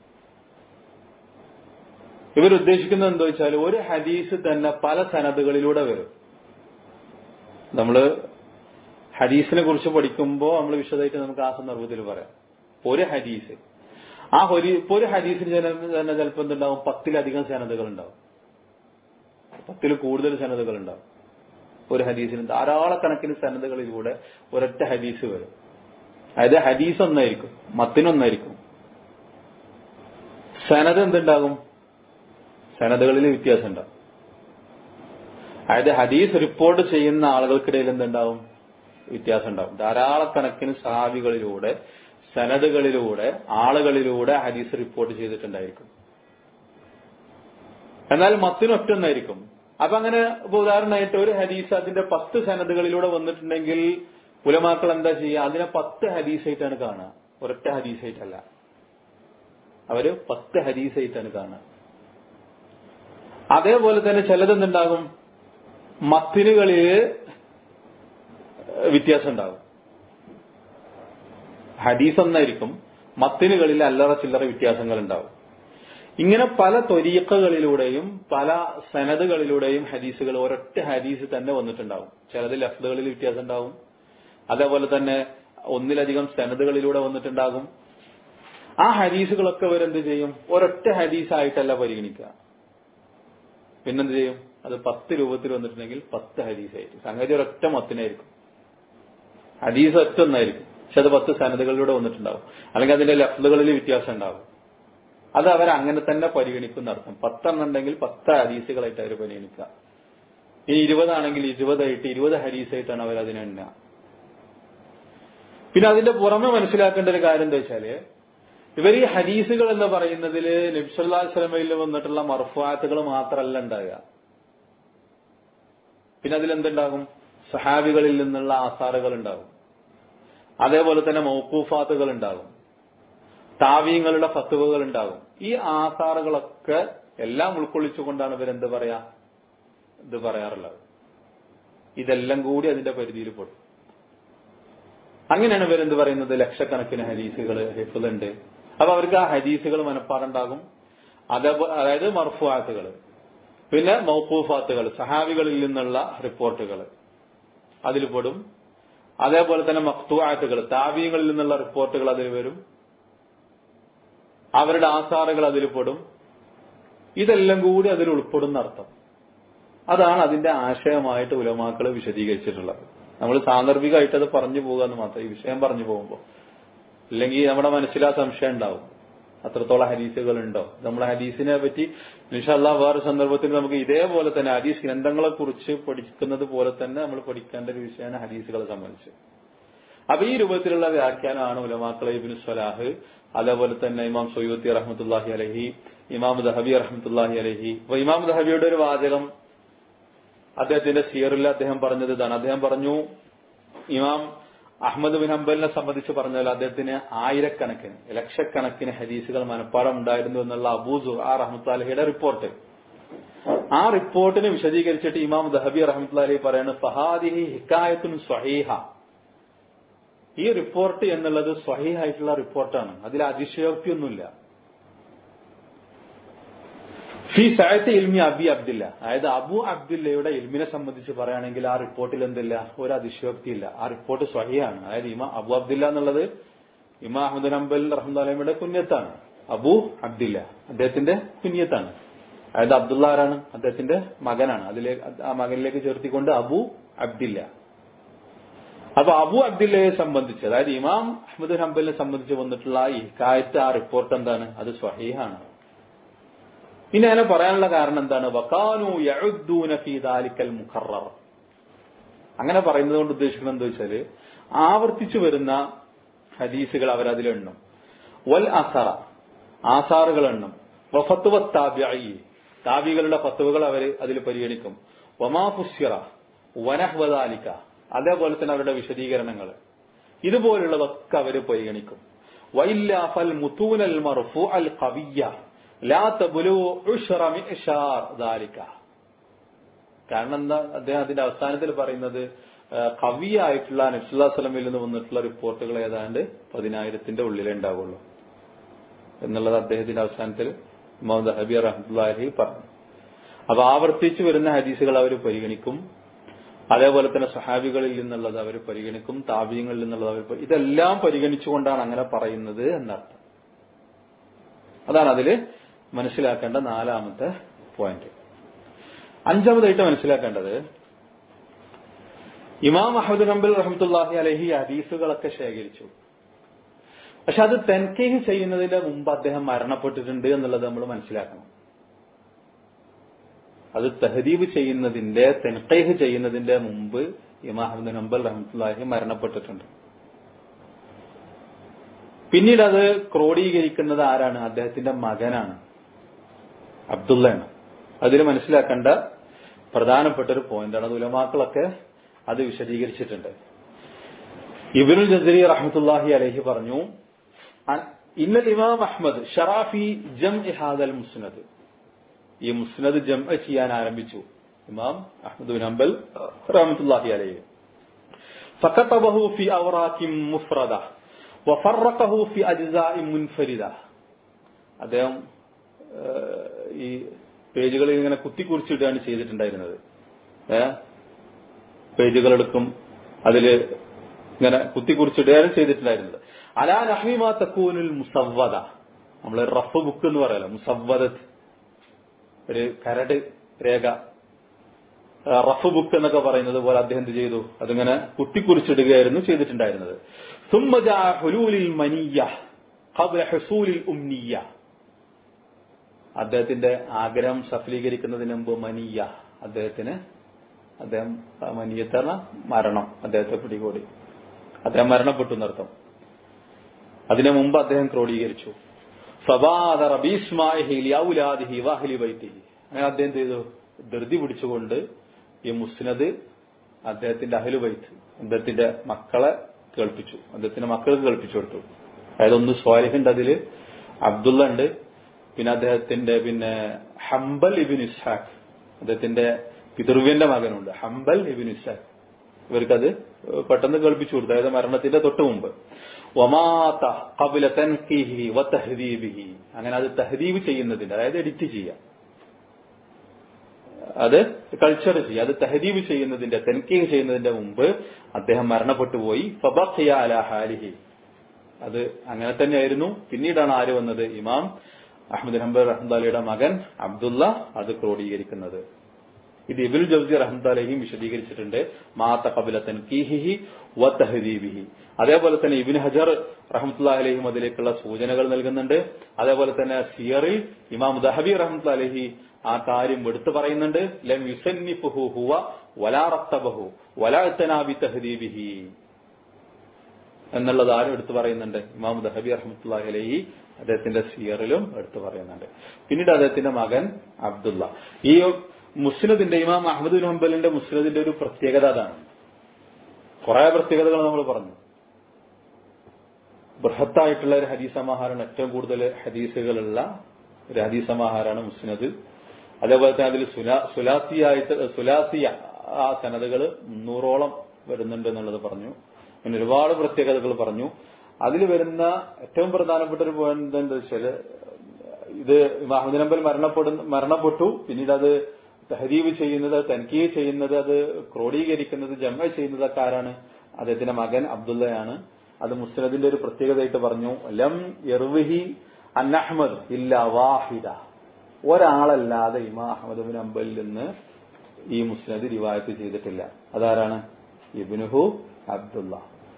ഇവരുദ്ദേശിക്കുന്നത് എന്താ വെച്ചാൽ ഒരു ഹദീസ് തന്നെ പല സനദുകളിലൂടെ വരും നമ്മള് ഹദീസിനെ കുറിച്ച് പഠിക്കുമ്പോൾ നമ്മൾ വിശദമായിട്ട് നമുക്ക് ആ സന്ദർഭത്തിൽ പറയാം ഒരു ഹദീസ് ആ ഒരു ഇപ്പൊ ഒരു ഹദീസിന് തന്നെ ചിലപ്പോൾ എന്തുണ്ടാവും പത്തിലധികം സനതകൾ ഉണ്ടാവും പത്തിൽ കൂടുതൽ സനതകൾ ഉണ്ടാവും ഒരു ഹദീസിന് ധാരാളക്കണക്കിന് സനതകളിലൂടെ ഒരൊറ്റ ഹദീസ് വരും അതായത് ഹദീസ് ഒന്നായിരിക്കും മത്തിനൊന്നായിരിക്കും സനത് എന്തുണ്ടാകും സനതകളിൽ വ്യത്യാസം ഉണ്ടാവും അതായത് ഹദീസ് റിപ്പോർട്ട് ചെയ്യുന്ന ആളുകൾക്കിടയിൽ എന്തുണ്ടാവും വ്യത്യാസം ഉണ്ടാവും ധാരാളക്കണക്കിന് സഹാബികളിലൂടെ സനദുകളിലൂടെ ആളുകളിലൂടെ ഹദീസ് റിപ്പോർട്ട് ചെയ്തിട്ടുണ്ടായിരിക്കും എന്നാൽ മത്തിനൊറ്റൊന്നായിരിക്കും അപ്പൊ അങ്ങനെ ഇപ്പൊ ഉദാഹരണമായിട്ട് ഒരു ഹദീസ് അതിന്റെ പത്ത് സനദുകളിലൂടെ വന്നിട്ടുണ്ടെങ്കിൽ പുലമാക്കൾ എന്താ ചെയ്യുക അതിനെ പത്ത് ഹദീസായിട്ടാണ് കാണുക ഒരൊറ്റ ഹദീസായിട്ടല്ല അവര് പത്ത് ഹദീസായിട്ടാണ് കാണുക അതേപോലെ തന്നെ ചിലതെന്തുണ്ടാകും മത്തിനുകളിൽ വ്യത്യാസം ഉണ്ടാകും ഹദീസ് ഒന്നായിരിക്കും മത്തിനുകളിൽ അല്ലറ ചില്ലറ വ്യത്യാസങ്ങൾ ഉണ്ടാവും ഇങ്ങനെ പല തൊരീക്കകളിലൂടെയും പല സനദുകളിലൂടെയും ഹദീസുകൾ ഒരൊറ്റ ഹദീസ് തന്നെ വന്നിട്ടുണ്ടാവും ചിലത് ലഫ്തുകളിൽ വ്യത്യാസം ഉണ്ടാവും അതേപോലെ തന്നെ ഒന്നിലധികം സനദുകളിലൂടെ വന്നിട്ടുണ്ടാകും ആ ഹദീസുകളൊക്കെ ഇവരെന്ത് ചെയ്യും ഒരൊറ്റ ഹദീസായിട്ടല്ല പരിഗണിക്കുക പിന്നെന്ത് ചെയ്യും അത് പത്ത് രൂപത്തിൽ വന്നിട്ടുണ്ടെങ്കിൽ പത്ത് ഹദീസായിരിക്കും സംഗതി ഒരൊറ്റ മത്തിനായിരിക്കും ഹദീസ് ഒറ്റ ഒന്നായിരിക്കും പക്ഷെ അത് പത്ത് സനതകളിലൂടെ വന്നിട്ടുണ്ടാവും അല്ലെങ്കിൽ അതിന്റെ ലഫ്ലുകളിൽ വ്യത്യാസം ഉണ്ടാവും അത് അവർ അങ്ങനെ തന്നെ പരിഗണിക്കുന്ന അർത്ഥം പത്തെണ്ണം ഉണ്ടെങ്കിൽ പത്ത് ഹദീസുകളായിട്ട് അവർ പരിഗണിക്കുക ഇനി ഇരുപതാണെങ്കിൽ ഇരുപതായിട്ട് ഇരുപത് ഹദീസായിട്ടാണ് അവർ അതിനെ എണ്ണുക പിന്നെ അതിന്റെ പുറമെ മനസ്സിലാക്കേണ്ട ഒരു കാര്യം എന്താ വെച്ചാല് ഇവർ ഈ ഹദീസുകൾ എന്ന് പറയുന്നതിൽ നബ്സല്ലാ സ്വലമയിൽ വന്നിട്ടുള്ള മർഫാത്തുകൾ മാത്രമല്ല ഉണ്ടാകുക പിന്നെ അതിലെന്തുണ്ടാകും സഹാബികളിൽ നിന്നുള്ള ആസാറുകൾ ഉണ്ടാകും അതേപോലെ തന്നെ മൗക്കൂഫാത്തുകൾ ഉണ്ടാകും താവീങ്ങളുടെ ഫത്തുവകൾ ഉണ്ടാകും ഈ ആസാറുകളൊക്കെ എല്ലാം ഉൾക്കൊള്ളിച്ചുകൊണ്ടാണ് ഇവരെന്ത് പറയാ ഇത് പറയാറുള്ളത് ഇതെല്ലാം കൂടി അതിന്റെ പരിധിയിൽ പെടും അങ്ങനെയാണ് ഇവരെന്ത് പറയുന്നത് ലക്ഷക്കണക്കിന് ഹദീസുകൾ ഹിഫുലുണ്ട് അപ്പൊ അവർക്ക് ആ ഹദീസുകൾ മനപ്പാടുണ്ടാകും അതേപോലെ അതായത് മർഫുആത്തുകൾ പിന്നെ മൗക്കൂഫാത്തുകൾ സഹാബികളിൽ നിന്നുള്ള റിപ്പോർട്ടുകൾ അതിൽ പെടും അതേപോലെ തന്നെ മക്തുആത്തുകൾ താവീങ്ങളിൽ നിന്നുള്ള റിപ്പോർട്ടുകൾ അതിൽ വരും അവരുടെ ആസാറുകൾ അതിൽ പെടും ഇതെല്ലാം കൂടി അതിൽ ഉൾപ്പെടുന്ന അർത്ഥം അതാണ് അതിന്റെ ആശയമായിട്ട് ഉലമാക്കൾ വിശദീകരിച്ചിട്ടുള്ളത് നമ്മൾ സാന്ദർഭികമായിട്ട് അത് പറഞ്ഞു പോകുക എന്ന് മാത്രം ഈ വിഷയം പറഞ്ഞു പോകുമ്പോൾ ഇല്ലെങ്കിൽ നമ്മുടെ മനസ്സിൽ ആ സംശയം ഉണ്ടാവും അത്രത്തോളം ഹദീസുകൾ ഉണ്ടോ നമ്മുടെ ഹദീസിനെ പറ്റി നിഷല്ല വേറെ സന്ദർഭത്തിൽ നമുക്ക് ഇതേപോലെ തന്നെ ഹദീസ് ഗ്രന്ഥങ്ങളെ കുറിച്ച് പഠിക്കുന്നത് പോലെ തന്നെ നമ്മൾ പഠിക്കേണ്ട ഒരു വിഷയമാണ് ഹദീസുകളെ സംബന്ധിച്ച് അപ്പൊ ഈ രൂപത്തിലുള്ള വ്യാഖ്യാനമാണ് ഉലമാക്കളെ ഇബിന് സ്വലാഹ് അതേപോലെ തന്നെ ഇമാം സൊയ്യത്തി റഹ്മത്തുല്ലാഹി അലഹി ഇമാം ദഹബി റഹ്മത്തുല്ലാഹി അലഹി അപ്പൊ ഇമാം ദഹബിയുടെ ഒരു വാചകം അദ്ദേഹത്തിന്റെ സിയറിൽ അദ്ദേഹം പറഞ്ഞത് ഇതാണ് അദ്ദേഹം പറഞ്ഞു ഇമാം അഹമ്മദ് ബിൻ ഹംബലിനെ സംബന്ധിച്ച് പറഞ്ഞാൽ അദ്ദേഹത്തിന് ആയിരക്കണക്കിന് ലക്ഷക്കണക്കിന് ഹദീസുകൾ മനപ്പാടം ഉണ്ടായിരുന്നു എന്നുള്ള അബൂസു ആ റഹ്മത്തുല്ലാഹിയുടെ റിപ്പോർട്ട് ആ റിപ്പോർട്ടിനെ വിശദീകരിച്ചിട്ട് ഇമാം ദഹബി റഹ്മത്തുല്ലാഹി പറയാണ് ഫഹാദിഹി ഹിക്കായത്തുൻ സ്വഹീഹ ഈ റിപ്പോർട്ട് എന്നുള്ളത് സ്വഹീഹായിട്ടുള്ള റിപ്പോർട്ടാണ് അതിൽ അതിശയോക്തിയൊന്നുമില്ല ഫി സയത്ത് ഇൽമി അബി അബ്ദില്ല അതായത് അബു അബ്ദുല്ലയുടെ ഇൽമിനെ സംബന്ധിച്ച് പറയുകയാണെങ്കിൽ ആ റിപ്പോർട്ടിൽ എന്തില്ല ഒരു അതിശയോക്തിയില്ല ആ റിപ്പോർട്ട് സ്വഹിയാണ് അതായത് ഇമ അബു അബ്ദുല്ല എന്നുള്ളത് ഇമാ അഹമ്മദ് നമ്പൽ റഹ്മദ് കുഞ്ഞത്താണ് അബു അബ്ദില്ല അദ്ദേഹത്തിന്റെ കുഞ്ഞത്താണ് അതായത് അബ്ദുള്ള ആരാണ് അദ്ദേഹത്തിന്റെ മകനാണ് അതിലേക്ക് ആ മകനിലേക്ക് ചേർത്തിക്കൊണ്ട് അബു അബ്ദില്ല അപ്പൊ അബു അബ്ദുല്ലയെ സംബന്ധിച്ച് അതായത് ഇമാം അഹമ്മദ് ഹംബലിനെ സംബന്ധിച്ച് വന്നിട്ടുള്ള ഈ കായത്ത് ആ റിപ്പോർട്ട് എന്താണ് അത് സ്വഹീഹാണ് ഇനി അങ്ങനെ പറയാനുള്ള കാരണം എന്താണ് വക്കാനു യഴുദ്ദൂന ഫീ ദാലിക്കൽ മുഖറർ അങ്ങനെ പറയുന്നത് കൊണ്ട് ഉദ്ദേശിക്കുന്നത് എന്താ വെച്ചാല് ആവർത്തിച്ചു വരുന്ന ഹദീസുകൾ അവരതിലെണ്ണും വൽ അസറ ആസാറുകൾ എണ്ണും വഫത്തുവ താബിഈ താബികളുടെ ഫത്തുവകൾ അവർ അതിൽ പരിഗണിക്കും വമാ ഫുസ്സിറ വനഹ്വദാലിക്ക അതേപോലെ തന്നെ അവരുടെ വിശദീകരണങ്ങൾ ഇതുപോലുള്ളതൊക്കെ അവർ പരിഗണിക്കും വൈല്ല ഫൽ മുത്തൂനൽ മർഫു അൽ കവിയ്യ ലാ തബുലു ഉഷ്റ മിഅ്ശാർ ദാലിക കാരണം എന്താ അദ്ദേഹം അതിന്റെ അവസാനത്തിൽ പറയുന്നത് കവിയായിട്ടുള്ള നബ്സുല്ലാ സ്വലമിൽ നിന്ന് വന്നിട്ടുള്ള റിപ്പോർട്ടുകൾ ഏതാണ്ട് പതിനായിരത്തിന്റെ ഉള്ളിലേ ഉണ്ടാവുള്ളൂ എന്നുള്ളത് അദ്ദേഹത്തിന്റെ അവസാനത്തിൽ മുഹമ്മദ് ഹബി റഹ്മുല്ലാഹി പറഞ്ഞു അപ്പൊ ആവർത്തിച്ചു വരുന്ന ഹദീസുകൾ അവർ പരിഗണിക്കും അതേപോലെ തന്നെ സഹാബികളിൽ നിന്നുള്ളത് അവർ പരിഗണിക്കും താപീയങ്ങളിൽ നിന്നുള്ളത് അവർ ഇതെല്ലാം പരിഗണിച്ചുകൊണ്ടാണ് അങ്ങനെ പറയുന്നത് എന്നർത്ഥം അതാണ് അതിൽ മനസ്സിലാക്കേണ്ട നാലാമത്തെ പോയിന്റ് അഞ്ചാമതായിട്ട് മനസ്സിലാക്കേണ്ടത് ഇമാം അഹമ്മദ് ഹംബൽ റഹമത്തുല്ലാഹി അലഹി ഹദീസുകളൊക്കെ ശേഖരിച്ചു പക്ഷെ അത് തെൻകേഹ് ചെയ്യുന്നതിന്റെ മുമ്പ് അദ്ദേഹം മരണപ്പെട്ടിട്ടുണ്ട് എന്നുള്ളത് നമ്മൾ മനസ്സിലാക്കണം അത് തഹദീബ് ചെയ്യുന്നതിന്റെ തെൻകേഹ് ചെയ്യുന്നതിന്റെ മുമ്പ് ഇമാം അഹമ്മദ് ഹംബൽ റഹമത്തുല്ലാഹി മരണപ്പെട്ടിട്ടുണ്ട് പിന്നീട് അത് ക്രോഡീകരിക്കുന്നത് ആരാണ് അദ്ദേഹത്തിന്റെ മകനാണ് അബ്ദുള്ളയാണ് അതിൽ മനസ്സിലാക്കേണ്ട പ്രധാനപ്പെട്ട ഒരു പോയിന്റാണ് അത് ഉലമാക്കളൊക്കെ അത് വിശദീകരിച്ചിട്ടുണ്ട് ഇബിനുൽ ജസരി റഹ്മത്തുല്ലാഹി അലഹി പറഞ്ഞു ഇന്നൽ ഇമാം അഹ്മദ് ഷറാഫി ജം ഇഹാദൽ മുസ്നദ് ഈ മുസ്നദ് ജം ചെയ്യാൻ ആരംഭിച്ചു ഇമാം അഹമ്മദ് ബിൻ ഹംബൽ റഹ്മത്തുല്ലാഹി അലഹി فكتبه في أوراق مفردة وفرقه في أجزاء منفردة അദ്ദേഹം ഈ പേജുകളിൽ ഇങ്ങനെ കുത്തിക്കുറിച്ചിട്ടാണ് ചെയ്തിട്ടുണ്ടായിരുന്നത് ഏ പേജുകൾ എടുക്കും അതില് ഇങ്ങനെ കുത്തിക്കുറിച്ചിടുകയാണ് ചെയ്തിട്ടുണ്ടായിരുന്നത് അലാ നഹ്മിമാ തക്കൂനുൽ മുസവ്വദ നമ്മൾ റഫ് ബുക്ക് എന്ന് പറയല്ലോ മുസവ്വദത്ത് ഒരു കരട് രേഖ റഫ് ബുക്ക് എന്നൊക്കെ പറയുന്നത് പോലെ അദ്ദേഹം എന്ത് ചെയ്തു അതിങ്ങനെ കുത്തിക്കുറിച്ചിടുകയായിരുന്നു ചെയ്തിട്ടുണ്ടായിരുന്നത് സുമ്മജ ഹുലൂലിൽ മനിയ ഖബ്ല ഹുസൂലിൽ ഉമ്നിയ അദ്ദേഹത്തിന്റെ ആഗ്രഹം സഫലീകരിക്കുന്നതിന് മുമ്പ് മനിയ അദ്ദേഹത്തിന് അദ്ദേഹം മനിയത്തറ മരണം അദ്ദേഹത്തെ പിടികൂടി അദ്ദേഹം മരണപ്പെട്ടു എന്നർത്ഥം അതിനു മുമ്പ് അദ്ദേഹം ക്രോഡീകരിച്ചു ഫബാദ റബീസ്മാഹി ഔലാദിഹി വാഹലി വൈത്തിഹി അങ്ങനെ അദ്ദേഹം ചെയ്തു ധൃതി പിടിച്ചുകൊണ്ട് ഈ മുസ്നദ് അദ്ദേഹത്തിന്റെ അഹലു വൈത്ത് അദ്ദേഹത്തിന്റെ മക്കളെ കേൾപ്പിച്ചു അദ്ദേഹത്തിന്റെ മക്കൾക്ക് കേൾപ്പിച്ചു കൊടുത്തു അതായത് ഒന്ന് സ്വാലിഹുണ്ട് അതില് അബ്ദുള്ള ഉണ്ട് പിന്നെ അദ്ദേഹത്തിന്റെ പിന്നെ ഹംബൽ ഇബിൻ ഇസ്ഹാഖ് അദ്ദേഹത്തിന്റെ പിതൃവ്യന്റെ മകനുണ്ട് ഹംബൽ ഇബിൻ ഇസാഖ് ഇവർക്കത് പെട്ടെന്ന് കേൾപ്പിച്ചു കൊടുത്തു അതായത് മരണത്തിന്റെ തൊട്ട് മുമ്പ് ഒമാത്ത കബില തൻകീഹി വ തഹദീബിഹി അങ്ങനെ അത് തഹദീബ് ചെയ്യുന്നതിന്റെ അതായത് എഡിറ്റ് ചെയ്യാം അത് കൾച്ചർ ചെയ്യുക അത് തഹദീബ് ചെയ്യുന്നതിന്റെ തെൻകീഹ് ചെയ്യുന്നതിന്റെ മുമ്പ് അദ്ദേഹം മരണപ്പെട്ടു പോയി ഫബഖിയ അല ഹാലിഹി അത് അങ്ങനെ തന്നെയായിരുന്നു പിന്നീടാണ് ആര് വന്നത് ഇമാം അഹമ്മദ് ഹംബർ റഹ്മദാലിയുടെ മകൻ അബ്ദുള്ള അത് ക്രോഡീകരിക്കുന്നത് ഇത് ഇബിൽ ജൗസി റഹ്മദാലയും വിശദീകരിച്ചിട്ടുണ്ട് മാത്ത കബില തൻകീഹി വ തഹദീബിഹി അതേപോലെ തന്നെ ഇബിൻ ഹജർ റഹ്മത്തുള്ള അലഹിം അതിലേക്കുള്ള സൂചനകൾ നൽകുന്നുണ്ട് അതേപോലെ തന്നെ സിയറിൽ ഇമാം ദഹബി റഹ്മത്തുള്ള അലഹി ആ കാര്യം എടുത്തു പറയുന്നുണ്ട് ലം യുസന്നിഫുഹു ഹുവ വലാ റത്തബഹു വലാ ഇത്തനാബി തഹദീബിഹി എന്നുള്ളത് ആരും എടുത്തു പറയുന്നുണ്ട് ഇമാം ദഹബി റഹ്മത്തുള്ള അലഹി അദ്ദേഹത്തിന്റെ സിയറിലും എടുത്തു പറയുന്നുണ്ട് പിന്നീട് അദ്ദേഹത്തിന്റെ മകൻ അബ്ദുള്ള ഈ മുസ്ലിദിന്റെ ഇമാം അഹമ്മദ് ബിൻ ഹംബലിന്റെ മുസ്ലിദിന്റെ ഒരു പ്രത്യേകത അതാണ് കുറെ പ്രത്യേകതകൾ നമ്മൾ പറഞ്ഞു ബൃഹത്തായിട്ടുള്ള ഒരു ഹദീസ് സമാഹാരമാണ് ഏറ്റവും കൂടുതൽ ഹദീസുകളുള്ള ഒരു ഹദീസ് സമാഹാരമാണ് മുസ്നദ് അതേപോലെ തന്നെ അതിൽ സുലാസിയായിട്ട് സുലാസിയ ആ സനതകൾ മുന്നൂറോളം വരുന്നുണ്ട് എന്നുള്ളത് പറഞ്ഞു പിന്നെ ഒരുപാട് പ്രത്യേകതകൾ പറഞ്ഞു അതിൽ വരുന്ന ഏറ്റവും പ്രധാനപ്പെട്ട ഒരു പോയിന്റ് എന്താ വെച്ചാല് ഇത് മഹമ്മദ് നമ്പൽ മരണപ്പെടുന്ന മരണപ്പെട്ടു പിന്നീട് അത് തഹരീവ് ചെയ്യുന്നത് തൻകീ ചെയ്യുന്നത് അത് ക്രോഡീകരിക്കുന്നത് ജമ ചെയ്യുന്നതൊക്കെ ആരാണ് അദ്ദേഹത്തിന്റെ മകൻ അബ്ദുള്ളയാണ് അത് മുസ്ലിദിന്റെ ഒരു പ്രത്യേകതയായിട്ട് പറഞ്ഞു ലം എർവിഹി അന്നഹ്മദ് ഇല്ല വാഹിദ ഒരാളല്ലാതെ ഇമാ അഹമ്മദ് ബിൻ അംബലിൽ നിന്ന് ഈ മുസ്ലിദ് റിവായത്ത് ചെയ്തിട്ടില്ല അതാരാണ് ഇബിനുഹു അബ്ദുള്ള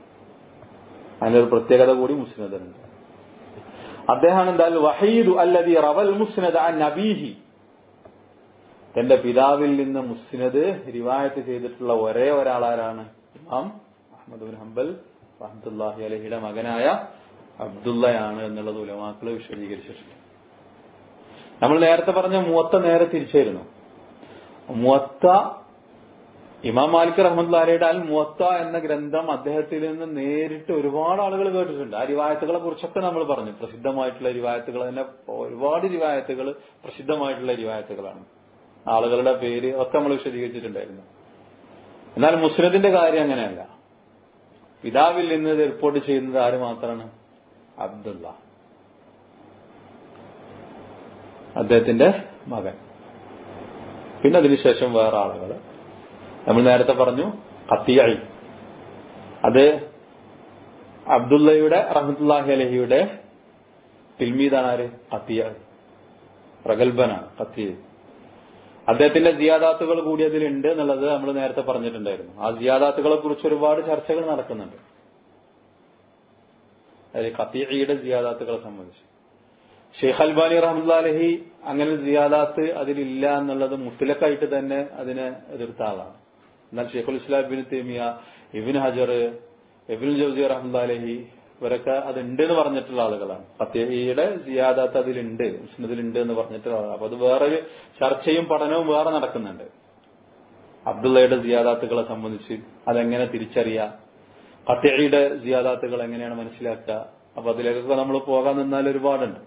അതിനൊരു പ്രത്യേകത കൂടി മുസ്ലിദിനുണ്ട് അദ്ദേഹമാണ് എന്തായാലും വഹീദു അല്ലതി റവൽ മുസ്നദ് അൻ നബീഹി തന്റെ പിതാവിൽ നിന്ന് മുസ്നദ് റിവായത്ത് ചെയ്തിട്ടുള്ള ഒരേ ഒരാളാരാണ് ഇമാം അഹമ്മദ് ബിൻ ഹംബൽ റഹ്മത്തുല്ലാഹി അലഹിയുടെ മകനായ അബ്ദുള്ളയാണ് എന്നുള്ളത് ഉലമാക്കൾ വിശദീകരിച്ചിട്ടുണ്ട് നമ്മൾ നേരത്തെ പറഞ്ഞ മുവത്ത നേരെ തിരിച്ചായിരുന്നു മുവത്ത ഇമാം മാലിക് റഹ്മത്തുല്ലാഹിയുടെ അൽ മുവത്ത എന്ന ഗ്രന്ഥം അദ്ദേഹത്തിൽ നിന്ന് നേരിട്ട് ഒരുപാട് ആളുകൾ കേട്ടിട്ടുണ്ട് ആ റിവായത്തുകളെ കുറിച്ചൊക്കെ നമ്മൾ പറഞ്ഞു പ്രസിദ്ധമായിട്ടുള്ള റിവായത്തുകൾ തന്നെ ഒരുപാട് റിവായത്തുകൾ പ്രസിദ്ധമായിട്ടുള്ള റിവായത്തുകളാണ് ആളുകളുടെ പേര് ഒക്കെ നമ്മൾ വിശദീകരിച്ചിട്ടുണ്ടായിരുന്നു എന്നാൽ മുസ്ലിദിന്റെ കാര്യം അങ്ങനെയല്ല പിതാവിൽ നിന്ന് ഇത് റിപ്പോർട്ട് ചെയ്യുന്നത് ആര് മാത്രമാണ് അബ്ദുള്ള അദ്ദേഹത്തിന്റെ മകൻ പിന്നെ അതിനുശേഷം വേറെ ആളുകൾ നമ്മൾ നേരത്തെ പറഞ്ഞു കത്തിയായി അത് അബ്ദുള്ളയുടെ റഹമത്തുല്ലാഹി അലഹിയുടെ തിൽമീദാണ് ആര് കത്തിയായി പ്രഗത്ഭനാണ് കത്തിയായി അദ്ദേഹത്തിന്റെ ജിയാദാത്തുകൾ കൂടി അതിലുണ്ട് എന്നുള്ളത് നമ്മൾ നേരത്തെ പറഞ്ഞിട്ടുണ്ടായിരുന്നു ആ ജിയാദാത്തുകളെ കുറിച്ച് ഒരുപാട് ചർച്ചകൾ നടക്കുന്നുണ്ട് അതായത് കത്തീയുടെ ജിയാദാത്തുകളെ സംബന്ധിച്ച് ഷെയ്ഖ് അൽബാനി റഹ്മുല്ല അലഹി അങ്ങനെ ജിയാദാത്ത് അതിലില്ല എന്നുള്ളത് മുത്തലക്കായിട്ട് തന്നെ അതിനെ എതിർത്ത ആളാണ് എന്നാൽ ഷെയ്ഖുൽ ഇസ്ലാം ഇബിൻ തേമിയ ഇബിൻ ഹജർ ഇബിൻ ജൗസി റഹ്മുല്ല അലഹി ഇവരൊക്കെ അതുണ്ട് എന്ന് പറഞ്ഞിട്ടുള്ള ആളുകളാണ് ഫത്തേഹിയുടെ ജിയാദാത്ത് അതിലുണ്ട് മുസ്ലിദിലുണ്ട് എന്ന് പറഞ്ഞിട്ടുള്ള ആളാണ് അപ്പൊ അത് വേറൊരു ചർച്ചയും പഠനവും വേറെ നടക്കുന്നുണ്ട് അബ്ദുള്ളയുടെ ജിയാദാത്തുകളെ സംബന്ധിച്ച് അതെങ്ങനെ തിരിച്ചറിയാം ഫത്തേഹിയുടെ ജിയാദാത്തുകൾ എങ്ങനെയാണ് മനസ്സിലാക്കുക അപ്പൊ അതിലേക്കൊക്കെ നമ്മൾ പോകാൻ നിന്നാൽ ഒരുപാടുണ്ട്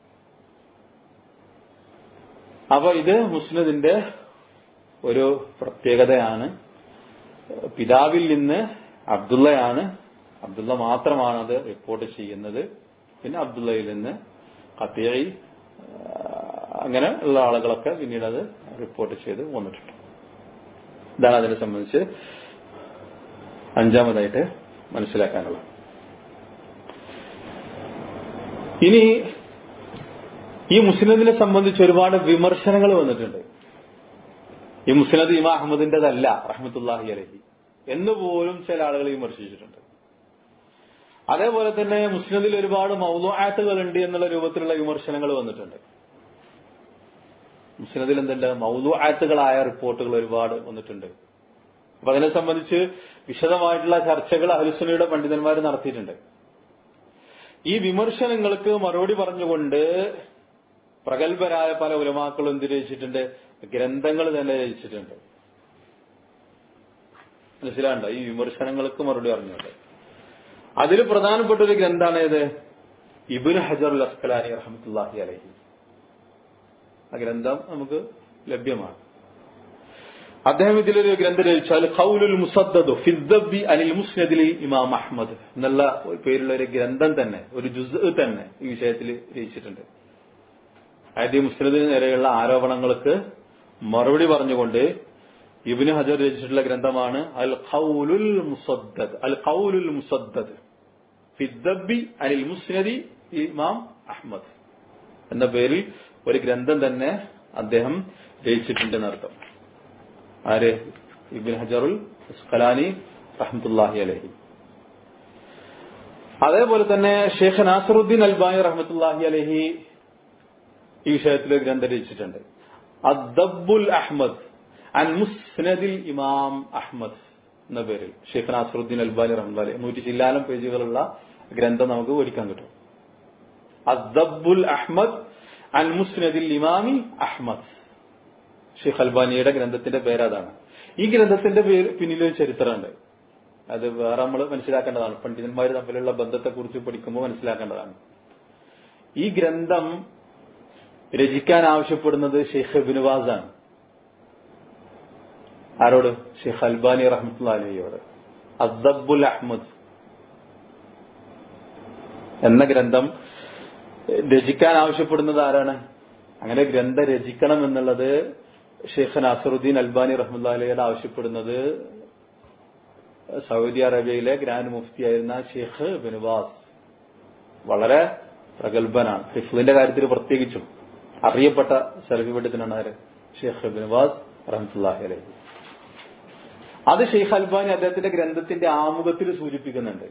അപ്പൊ ഇത് മുസ്ലിദിന്റെ ഒരു പ്രത്യേകതയാണ് പിതാവിൽ നിന്ന് അബ്ദുള്ളയാണ് അബ്ദുള്ള മാത്രമാണ് അത് റിപ്പോർട്ട് ചെയ്യുന്നത് പിന്നെ അബ്ദുള്ളയിൽ നിന്ന് കത്തിയായി അങ്ങനെ ഉള്ള ആളുകളൊക്കെ പിന്നീട് അത് റിപ്പോർട്ട് ചെയ്ത് വന്നിട്ടുണ്ട് ഇതാണ് അതിനെ സംബന്ധിച്ച് അഞ്ചാമതായിട്ട് മനസ്സിലാക്കാനുള്ളത് ഇനി ഈ മുസ്ലിദിനെ സംബന്ധിച്ച് ഒരുപാട് വിമർശനങ്ങൾ വന്നിട്ടുണ്ട് ഈ മുസ്ലിദ് ഇമാ അഹമ്മദിന്റേതല്ല റഹ്മത്തുല്ലാഹി അലഹി എന്നുപോലും ചില ആളുകൾ വിമർശിച്ചിട്ടുണ്ട് അതേപോലെ തന്നെ മുസ്ലിദിൽ ഒരുപാട് മൗലുആത്തുകൾ ഉണ്ട് എന്നുള്ള രൂപത്തിലുള്ള വിമർശനങ്ങൾ വന്നിട്ടുണ്ട് മുസ്ലിദിൽ എന്തുണ്ട് മൗലുആത്തുകളായ റിപ്പോർട്ടുകൾ ഒരുപാട് വന്നിട്ടുണ്ട് അപ്പൊ അതിനെ സംബന്ധിച്ച് വിശദമായിട്ടുള്ള ചർച്ചകൾ അഹലുസുനയുടെ പണ്ഡിതന്മാർ നടത്തിയിട്ടുണ്ട് ഈ വിമർശനങ്ങൾക്ക് മറുപടി പറഞ്ഞുകൊണ്ട് പ്രഗത്ഭരായ പല ഉലമാക്കളും എന്ത് രചിച്ചിട്ടുണ്ട് ഗ്രന്ഥങ്ങൾ തന്നെ രചിച്ചിട്ടുണ്ട് മനസ്സിലാണ്ട ഈ വിമർശനങ്ങൾക്ക് മറുപടി പറഞ്ഞുകൊണ്ട് അതിൽ പ്രധാനപ്പെട്ട ഒരു ഗ്രന്ഥാണ് ഏത് ഇബിൻ ഹജർ അസ്കലാനി റഹമത്തുല്ലാഹി അലഹി ആ ഗ്രന്ഥം നമുക്ക് ലഭ്യമാണ് അദ്ദേഹം ഇതിലൊരു ഗ്രന്ഥം രചിച്ചു അൽ ഖൗലുൽ മുസദ്ദദു ഫിദ്ദബി അനിൽ മുസ്നദിൽ ഇമാം അഹ്മദ് എന്നുള്ള ഒരു പേരുള്ള ഒരു ഗ്രന്ഥം തന്നെ ഒരു ജുസ് തന്നെ ഈ വിഷയത്തിൽ രചിച്ചിട്ടുണ്ട് അതായത് ഈ മുസ്ലിദിന് നേരെയുള്ള ആരോപണങ്ങൾക്ക് മറുപടി പറഞ്ഞുകൊണ്ട് ഇബിന് ഹജർ രചിച്ചിട്ടുള്ള ഗ്രന്ഥമാണ് അൽ ഖൗലുൽ മുസദ്ദദ് അൽ ഖൗലുൽ മുസദ്ദദ് ഫിദ്ദബി അനിൽ മുസ്നദി ഇമാം അഹ്മദ് എന്ന പേരിൽ ഒരു ഗ്രന്ഥം തന്നെ അദ്ദേഹം രചിച്ചിട്ടുണ്ടെന്ന് അർത്ഥം ആര് ഇബിൻ ഹജറുൽ ഉസ്കലാനി റഹ്മത്തുല്ലാഹി അലഹി അതേപോലെ തന്നെ ഷെയ്ഖ് നാസറുദ്ദീൻ അൽബാനി റഹ്മത്തുല്ലാഹി അലഹി ഈ വിഷയത്തിൽ ഒരു ഗ്രന്ഥം രചിച്ചിട്ടുണ്ട് അദ്ദബുൽ അഹ്മദ് അൻ മുസ്നദിൽ ഇമാം അഹ്മദ് എന്ന പേരിൽ ഷെയ്ഖ് നാസറുദ്ദീൻ അൽബാനി റഹ്മത്തുല്ലാഹി നൂറ്റി ചില്ലാനം പേജുകളുള്ള ഗ്രന്ഥം നമുക്ക് മേടിക്കാൻ കിട്ടും അദ്ദബുൽ അഹ്മദ് അൻ മുസ്നദിൽ ഇമാമി അഹ്മദ് ഷെയ്ഖ് അൽബാനിയുടെ ഗ്രന്ഥത്തിന്റെ പേരതാണ് ഈ ഗ്രന്ഥത്തിന്റെ പേര് പിന്നിലൊരു ചരിത്രമുണ്ട് അത് വേറെ നമ്മൾ മനസ്സിലാക്കേണ്ടതാണ് പണ്ഡിതന്മാർ തമ്മിലുള്ള ബന്ധത്തെക്കുറിച്ച് പഠിക്കുമ്പോൾ മനസ്സിലാക്കേണ്ടതാണ് ഈ ഗ്രന്ഥം രചിക്കാൻ ആവശ്യപ്പെടുന്നത് ഷെയ്ഖ് ബിനുവാസാണ് ആരോട് ഷെയ്ഖ് അൽബാനി റഹ്മത്തുള്ള അലഹിയോട് അദ്ദബുൽ അഹ്മദ് എന്ന ഗ്രന്ഥം രചിക്കാൻ ആവശ്യപ്പെടുന്നത് ആരാണ് അങ്ങനെ ഗ്രന്ഥം രചിക്കണം എന്നുള്ളത് ഷെയ്ഖ് നാസറുദ്ദീൻ അൽബാനി റഹ്മുല്ല അലയുടെ ആവശ്യപ്പെടുന്നത് സൗദി അറേബ്യയിലെ ഗ്രാൻഡ് മുഫ്തിയായിരുന്ന ഷെയ്ഖ് ബിനുവാസ് വളരെ പ്രഗത്ഭനാണ് ഹിഫ്ലിന്റെ കാര്യത്തിൽ പ്രത്യേകിച്ചും അറിയപ്പെട്ട സെൽഫി പണ്ഡിതനാണ് ആര് ഷെയ്ഖ് ബിനുവാസ് റഹ്മത്തുല്ലാഹി അലഹി അത് ഷെയ്ഖ് അൽബാനി അദ്ദേഹത്തിന്റെ ഗ്രന്ഥത്തിന്റെ ആമുഖത്തിൽ സൂചിപ്പിക്കുന്നുണ്ട്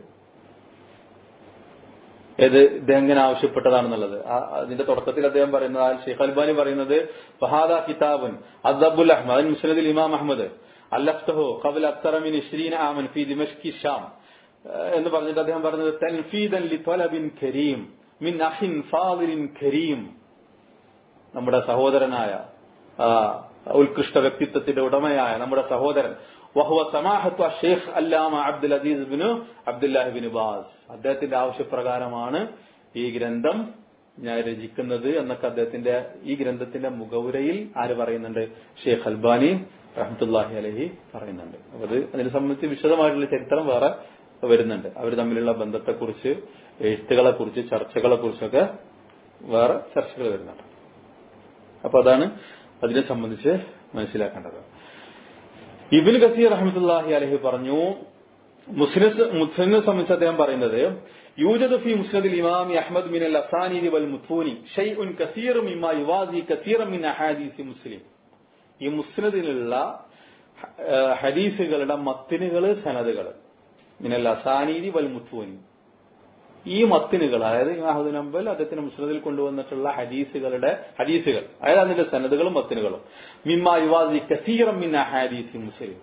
ഏത് ഇദ്ദേഹം ഇങ്ങനെ ആവശ്യപ്പെട്ടതാണെന്നുള്ളത് അതിന്റെ തുടക്കത്തിൽ അദ്ദേഹം പറയുന്നത് ഷെയ്ഖ് അൽബാനി പറയുന്നത് ഫഹാദ കിതാബുൻ അദ്ദബുൽ അഹ്മദ് മുസ്ലിദിൽ ഇമാം അഹമ്മദ് അല്ലഫ്തഹു ഖബൽ അക്തറമിൻ ഇഷ്രീന ആമൻ ഫി ദിമഷ്കി ഷാം എന്ന് പറഞ്ഞിട്ട് അദ്ദേഹം പറഞ്ഞത് തൻഫീദൻ ലി ത്വലബിൻ കരീം മിൻ അഹിൻ ഫാദിലിൻ കരീം നമ്മുടെ സഹോദരനായ ഉത്കൃഷ്ട വ്യക്തിത്വത്തിന്റെ ഉടമയായ നമ്മുടെ സഹോദരൻ വഹുവ സമാഹത്വ ഷെയ്ഖ് അല്ലാമ അബ്ദുൽ അസീസ് ബിനു അബ്ദുല്ലാഹി ബിൻ ബാസ് അദ്ദേഹത്തിന്റെ ആവശ്യപ്രകാരമാണ് ഈ ഗ്രന്ഥം ഞാൻ രചിക്കുന്നത് എന്നൊക്കെ അദ്ദേഹത്തിന്റെ ഈ ഗ്രന്ഥത്തിന്റെ മുഖവുരയിൽ ആര് പറയുന്നുണ്ട് ഷെയ്ഖ് അൽബാനി റഹ്മത്തുല്ലാഹി അലഹി പറയുന്നുണ്ട് അപ്പൊ അത് അതിനെ സംബന്ധിച്ച് വിശദമായിട്ടുള്ള ചരിത്രം വേറെ വരുന്നുണ്ട് അവർ തമ്മിലുള്ള ബന്ധത്തെക്കുറിച്ച് എഴുത്തുകളെ കുറിച്ച് ചർച്ചകളെ കുറിച്ചൊക്കെ വേറെ ചർച്ചകൾ വരുന്നുണ്ട് അപ്പൊ അതാണ് അതിനെ സംബന്ധിച്ച് മനസ്സിലാക്കേണ്ടത് ഇബിൻ ഗസീർ റഹ്മത്തുല്ലാഹി അലഹി പറഞ്ഞു മുസ്ലിനെ സംബന്ധിച്ച് അദ്ദേഹം പറയുന്നത് യൂജദ് ഫി മുസ്നദിൽ ഇമാം അഹ്മദ് മിൻ അൽ അസാനിദി വൽ മുത്തൂനി ഷൈഉൻ കസീർ മിമ്മ യുവാസി കസീർ മിൻ അഹാദീസി മുസ്ലിം ഈ മുസ്നദിലുള്ള ഹദീസുകളുടെ മത്തിനുകൾ സനദുകൾ മിനൽ അസാനീതി വൽ മുത്തൂനി ഈ മത്തിനുകൾ അതായത് അഹദ് നമ്പൽ അദ്ദേഹത്തിന്റെ മുസ്ലിദിൽ കൊണ്ടുവന്നിട്ടുള്ള ഹദീസുകളുടെ ഹദീസുകൾ അതായത് അതിന്റെ സനദുകളും മത്തിനുകളും മിമ്മ യുവാസി കസീറം മിൻ അഹാദീസി മുസ്ലിം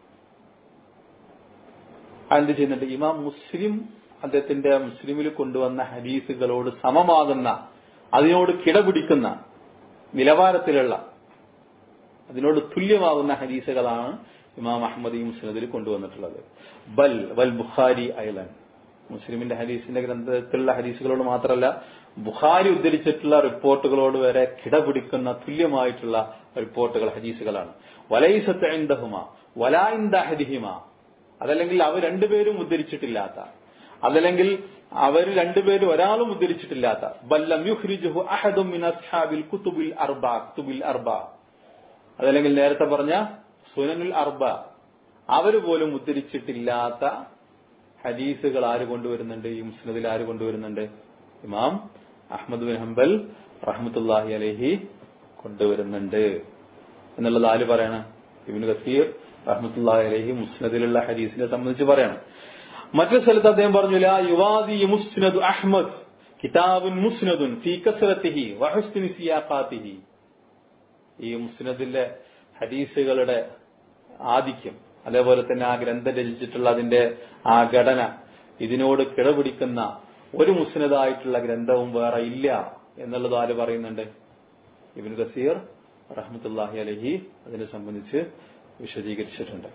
എന്ത് ചെയ്യുന്നുണ്ട് ഇമാം മുസ്ലിം അദ്ദേഹത്തിന്റെ മുസ്ലിമിൽ കൊണ്ടുവന്ന ഹദീസുകളോട് സമമാകുന്ന അതിനോട് കിടപിടിക്കുന്ന നിലവാരത്തിലുള്ള അതിനോട് തുല്യമാകുന്ന ഹദീസുകളാണ് ഇമാം അഹമ്മദ് ഈ മുസ്ലിദിൽ കൊണ്ടുവന്നിട്ടുള്ളത് ബൽ വൽ ബുഖാരി ഐലൻ മുസ്ലിമിന്റെ ഹദീസിന്റെ ഗ്രന്ഥത്തിലുള്ള ഹദീസുകളോട് മാത്രമല്ല ബുഖാരി ഉദ്ധരിച്ചിട്ടുള്ള റിപ്പോർട്ടുകളോട് വരെ കിടപിടിക്കുന്ന തുല്യമായിട്ടുള്ള റിപ്പോർട്ടുകൾ ഹദീസുകളാണ് വലൈസത്ത് എന്തഹുമ വലായിന്ദ ഹദിഹിമ അതല്ലെങ്കിൽ അവർ രണ്ടുപേരും ഉദ്ധരിച്ചിട്ടില്ലാത്ത അതല്ലെങ്കിൽ അവർ രണ്ടുപേരും ഒരാളും ഉദ്ധരിച്ചിട്ടില്ലാത്ത ബല്ലം യുഹ്രിജുഹു അഹദും മിൻ അസ്ഹാബിൽ കുതുബിൽ അർബ കുതുബിൽ അർബ അതല്ലെങ്കിൽ നേരത്തെ പറഞ്ഞ സുനനുൽ അർബ അവര് പോലും ഉദ്ധരിച്ചിട്ടില്ലാത്ത ഹദീസുകൾ ആര് കൊണ്ടുവരുന്നുണ്ട് ഈ മുസ്ലിദിൽ ആര് കൊണ്ടുവരുന്നുണ്ട് ഇമാം അഹമ്മദ് ബിൻ ഹംബൽ റഹ്മത്തുല്ലാഹി അലഹി കൊണ്ടുവരുന്നുണ്ട് എന്നുള്ളത് ആര് പറയണം ഇബിൻ ഗസീർ റഹ്മത്തുല്ലാഹി അലഹി മുസ്നദിലുള്ള ഹദീസിനെ സംബന്ധിച്ച് പറയണം മറ്റൊരു സ്ഥലത്ത് അദ്ദേഹം പറഞ്ഞു ലാ യുവാദി മുസ്നദ് അഹ്മദ് കിതാബുൻ മുസ്നദുൻ ഫീ കസ്റത്തിഹി വഹുസ്നി സിയാഖാത്തിഹി ഈ മുസ്നദിലെ ഹദീസുകളുടെ ആധിക്യം അതേപോലെ തന്നെ ആ ഗ്രന്ഥം രചിച്ചിട്ടുള്ള അതിന്റെ ആ ഘടന ഇതിനോട് കിടപിടിക്കുന്ന ഒരു മുസ്നദായിട്ടുള്ള ഗ്രന്ഥവും വേറെ ഇല്ല എന്നുള്ളത് ആര് പറയുന്നുണ്ട് ഇബിൻ ഗസീർ റഹ്മത്തുല്ലാഹി അലഹി അതിനെ സംബന്ധിച്ച് വിശദീകരിച്ചിട്ടുണ്ട്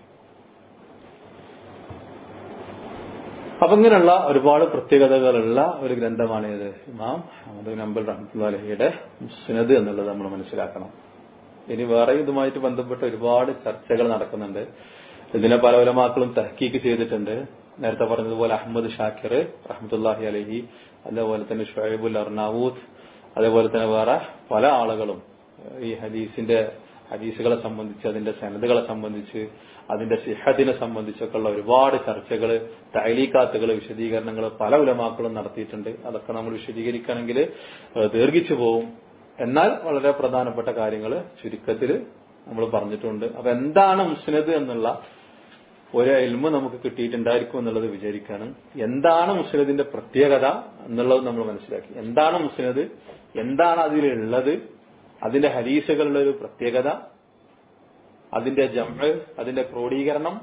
അപ്പൊ ഇങ്ങനെയുള്ള ഒരുപാട് പ്രത്യേകതകളുള്ള ഒരു ഗ്രന്ഥമാണ് ഇത് ഇമാം അഹമ്മദ് നമ്പൽ റഹ്മത്തുള്ള അലഹിയുടെ മുസ്നദ് എന്നുള്ളത് നമ്മൾ മനസ്സിലാക്കണം ഇനി വേറെ ഇതുമായിട്ട് ബന്ധപ്പെട്ട് ഒരുപാട് ചർച്ചകൾ നടക്കുന്നുണ്ട് ഇതിനെ പല ഉലമാക്കളും തഹക്കീക്ക് ചെയ്തിട്ടുണ്ട് നേരത്തെ പറഞ്ഞതുപോലെ അഹമ്മദ് ഷാക്കിർ റഹ്മത്തുല്ലാഹി അലഹി അതേപോലെ തന്നെ ഷുഹൈബുൽ അർണാവൂത്ത് അതേപോലെ തന്നെ വേറെ പല ആളുകളും ഈ ഹദീസിന്റെ ഹദീസുകളെ സംബന്ധിച്ച് അതിന്റെ സനതുകളെ സംബന്ധിച്ച് അതിന്റെ സിഹദിനെ സംബന്ധിച്ചൊക്കെ ഉള്ള ഒരുപാട് ചർച്ചകൾ തൈലീക്കാത്തുകൾ വിശദീകരണങ്ങൾ പല ഉലമാക്കളും നടത്തിയിട്ടുണ്ട് അതൊക്കെ നമ്മൾ വിശദീകരിക്കണമെങ്കിൽ ഏഹ്, ദീർഘിച്ചു പോകും എന്നാൽ വളരെ പ്രധാനപ്പെട്ട കാര്യങ്ങൾ ചുരുക്കത്തിൽ നമ്മൾ പറഞ്ഞിട്ടുണ്ട് അപ്പൊ എന്താണ് മുസ്നദ് എന്നുള്ള ഒരു എൽമ നമുക്ക് കിട്ടിയിട്ടുണ്ടായിരിക്കും എന്നുള്ളത് വിചാരിക്കാണ് എന്താണ് മുസ്നദിന്റെ പ്രത്യേകത എന്നുള്ളത് നമ്മൾ മനസ്സിലാക്കി എന്താണ് മുസ്നദ് എന്താണ് അതിലുള്ളത് അതിന്റെ ഹരീസുകളുടെ ഒരു പ്രത്യേകത അതിന്റെ ജംഅ് അതിന്റെ ക്രോഡീകരണം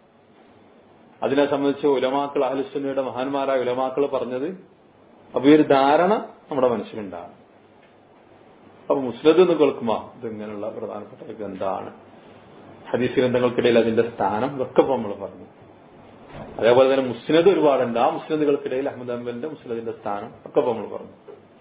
അതിനെ സംബന്ധിച്ച് ഉലമാക്കൾ അഹലുസുന്നയുടെ മഹാന്മാരായ ഉലമാക്കൾ പറഞ്ഞത് അപ്പൊ ഈ ഒരു ധാരണ നമ്മുടെ മനസ്സിലുണ്ടാകും അപ്പൊ മുസ്ലിദ് എന്ന് കേൾക്കുമ്പോ ഇതിങ്ങനെയുള്ള പ്രധാനപ്പെട്ട ഒരു ഗ്രന്ഥമാണ് ഹദീസ് ഗ്രന്ഥങ്ങൾക്കിടയിൽ അതിന്റെ സ്ഥാനം ഇതൊക്കെ ഇപ്പൊ നമ്മൾ പറഞ്ഞു അതേപോലെ തന്നെ മുസ്ലിദ് ഒരുപാടുണ്ട് ആ മുസ്ലിദുകൾക്കിടയിൽ അഹമ്മദ് അമ്പലിന്റെ മുസ്ലിദിന്റെ സ്ഥാനം ഒക്കെ ഇപ്പൊ നമ്മൾ പറഞ്ഞു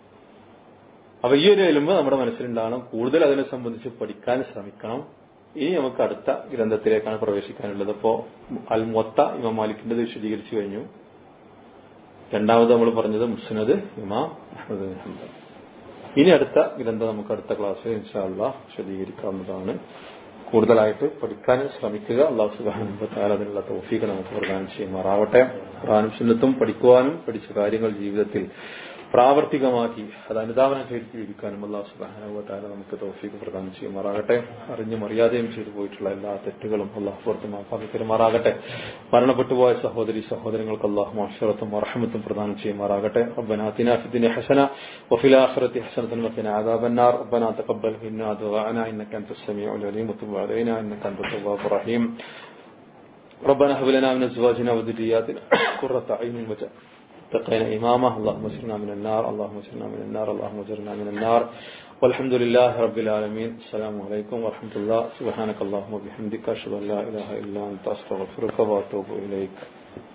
അപ്പൊ ഈ ഒരു എലുമ്പ് നമ്മുടെ മനസ്സിലുണ്ടാകണം കൂടുതൽ അതിനെ സംബന്ധിച്ച് പഠിക്കാൻ ശ്രമിക്കണം ഇനി നമുക്ക് അടുത്ത ഗ്രന്ഥത്തിലേക്കാണ് പ്രവേശിക്കാനുള്ളത് ഇപ്പോ അൽ മൊത്ത ഇമാം മാലിക്കിന്റെ വിശദീകരിച്ചു കഴിഞ്ഞു രണ്ടാമത് നമ്മൾ പറഞ്ഞത് മുസ്നദ് ഇമാം അഹമ്മദ് ബിൻ ഹംബൽ ഇനി അടുത്ത ഗ്രന്ഥം നമുക്ക് അടുത്ത ക്ലാസ്സിൽ ഇൻഷാല്ല വിശദീകരിക്കാവുന്നതാണ് കൂടുതലായിട്ട് പഠിക്കാൻ ശ്രമിക്കുക അള്ളാഹു സുബാനുഭത്താൽ അതിനുള്ള തൗഫീഖ് നമുക്ക് പ്രദാനം ചെയ്യുമാറാവട്ടെ ഖുറാനും സുന്നത്തും പഠിക്കുവാനും പഠിച്ച കാര്യങ്ങൾ ജീവിതത്തിൽ പ്രാവർത്തികമാക്കി അത് അനുധാവനം ചെയ്ത് ജീവിക്കാനും അള്ളാഹു സുബാനുഭത്താല നമുക്ക് തൗഫീഖ് പ്രദാനം ചെയ്യുമാറാകട്ടെ അറിഞ്ഞും അറിയാതെയും ചെയ്തു പോയിട്ടുള്ള എല്ലാ തെറ്റുകളും അള്ളാഹു പുറത്തുമാക്കി പെരുമാറാകട്ടെ മരണപ്പെട്ടുപോയ സഹോദരി സഹോദരങ്ങൾക്ക് അള്ളാഹു മാഷറത്തും റഹമത്തും പ്രദാനം ചെയ്യുമാറാകട്ടെ ربنا آتنا في الدنيا حسنة وفي الآخرة حسنة وقنا عذاب النار ربنا تقبل منا دعاءنا إنك أنت السميع العليم وتب علينا إنك أنت التواب الرحيم ربنا هب لنا من أزواجنا وذرياتنا قرة أعين وجعل اتقينا إمامه اللهم اجرنا من النار اللهم اجرنا من النار اللهم اجرنا من النار والحمد لله رب العالمين السلام عليكم ورحمة الله سبحانك اللهم وبحمدك أشهد أن لا إله إلا أنت أستغفرك وأتوب إليك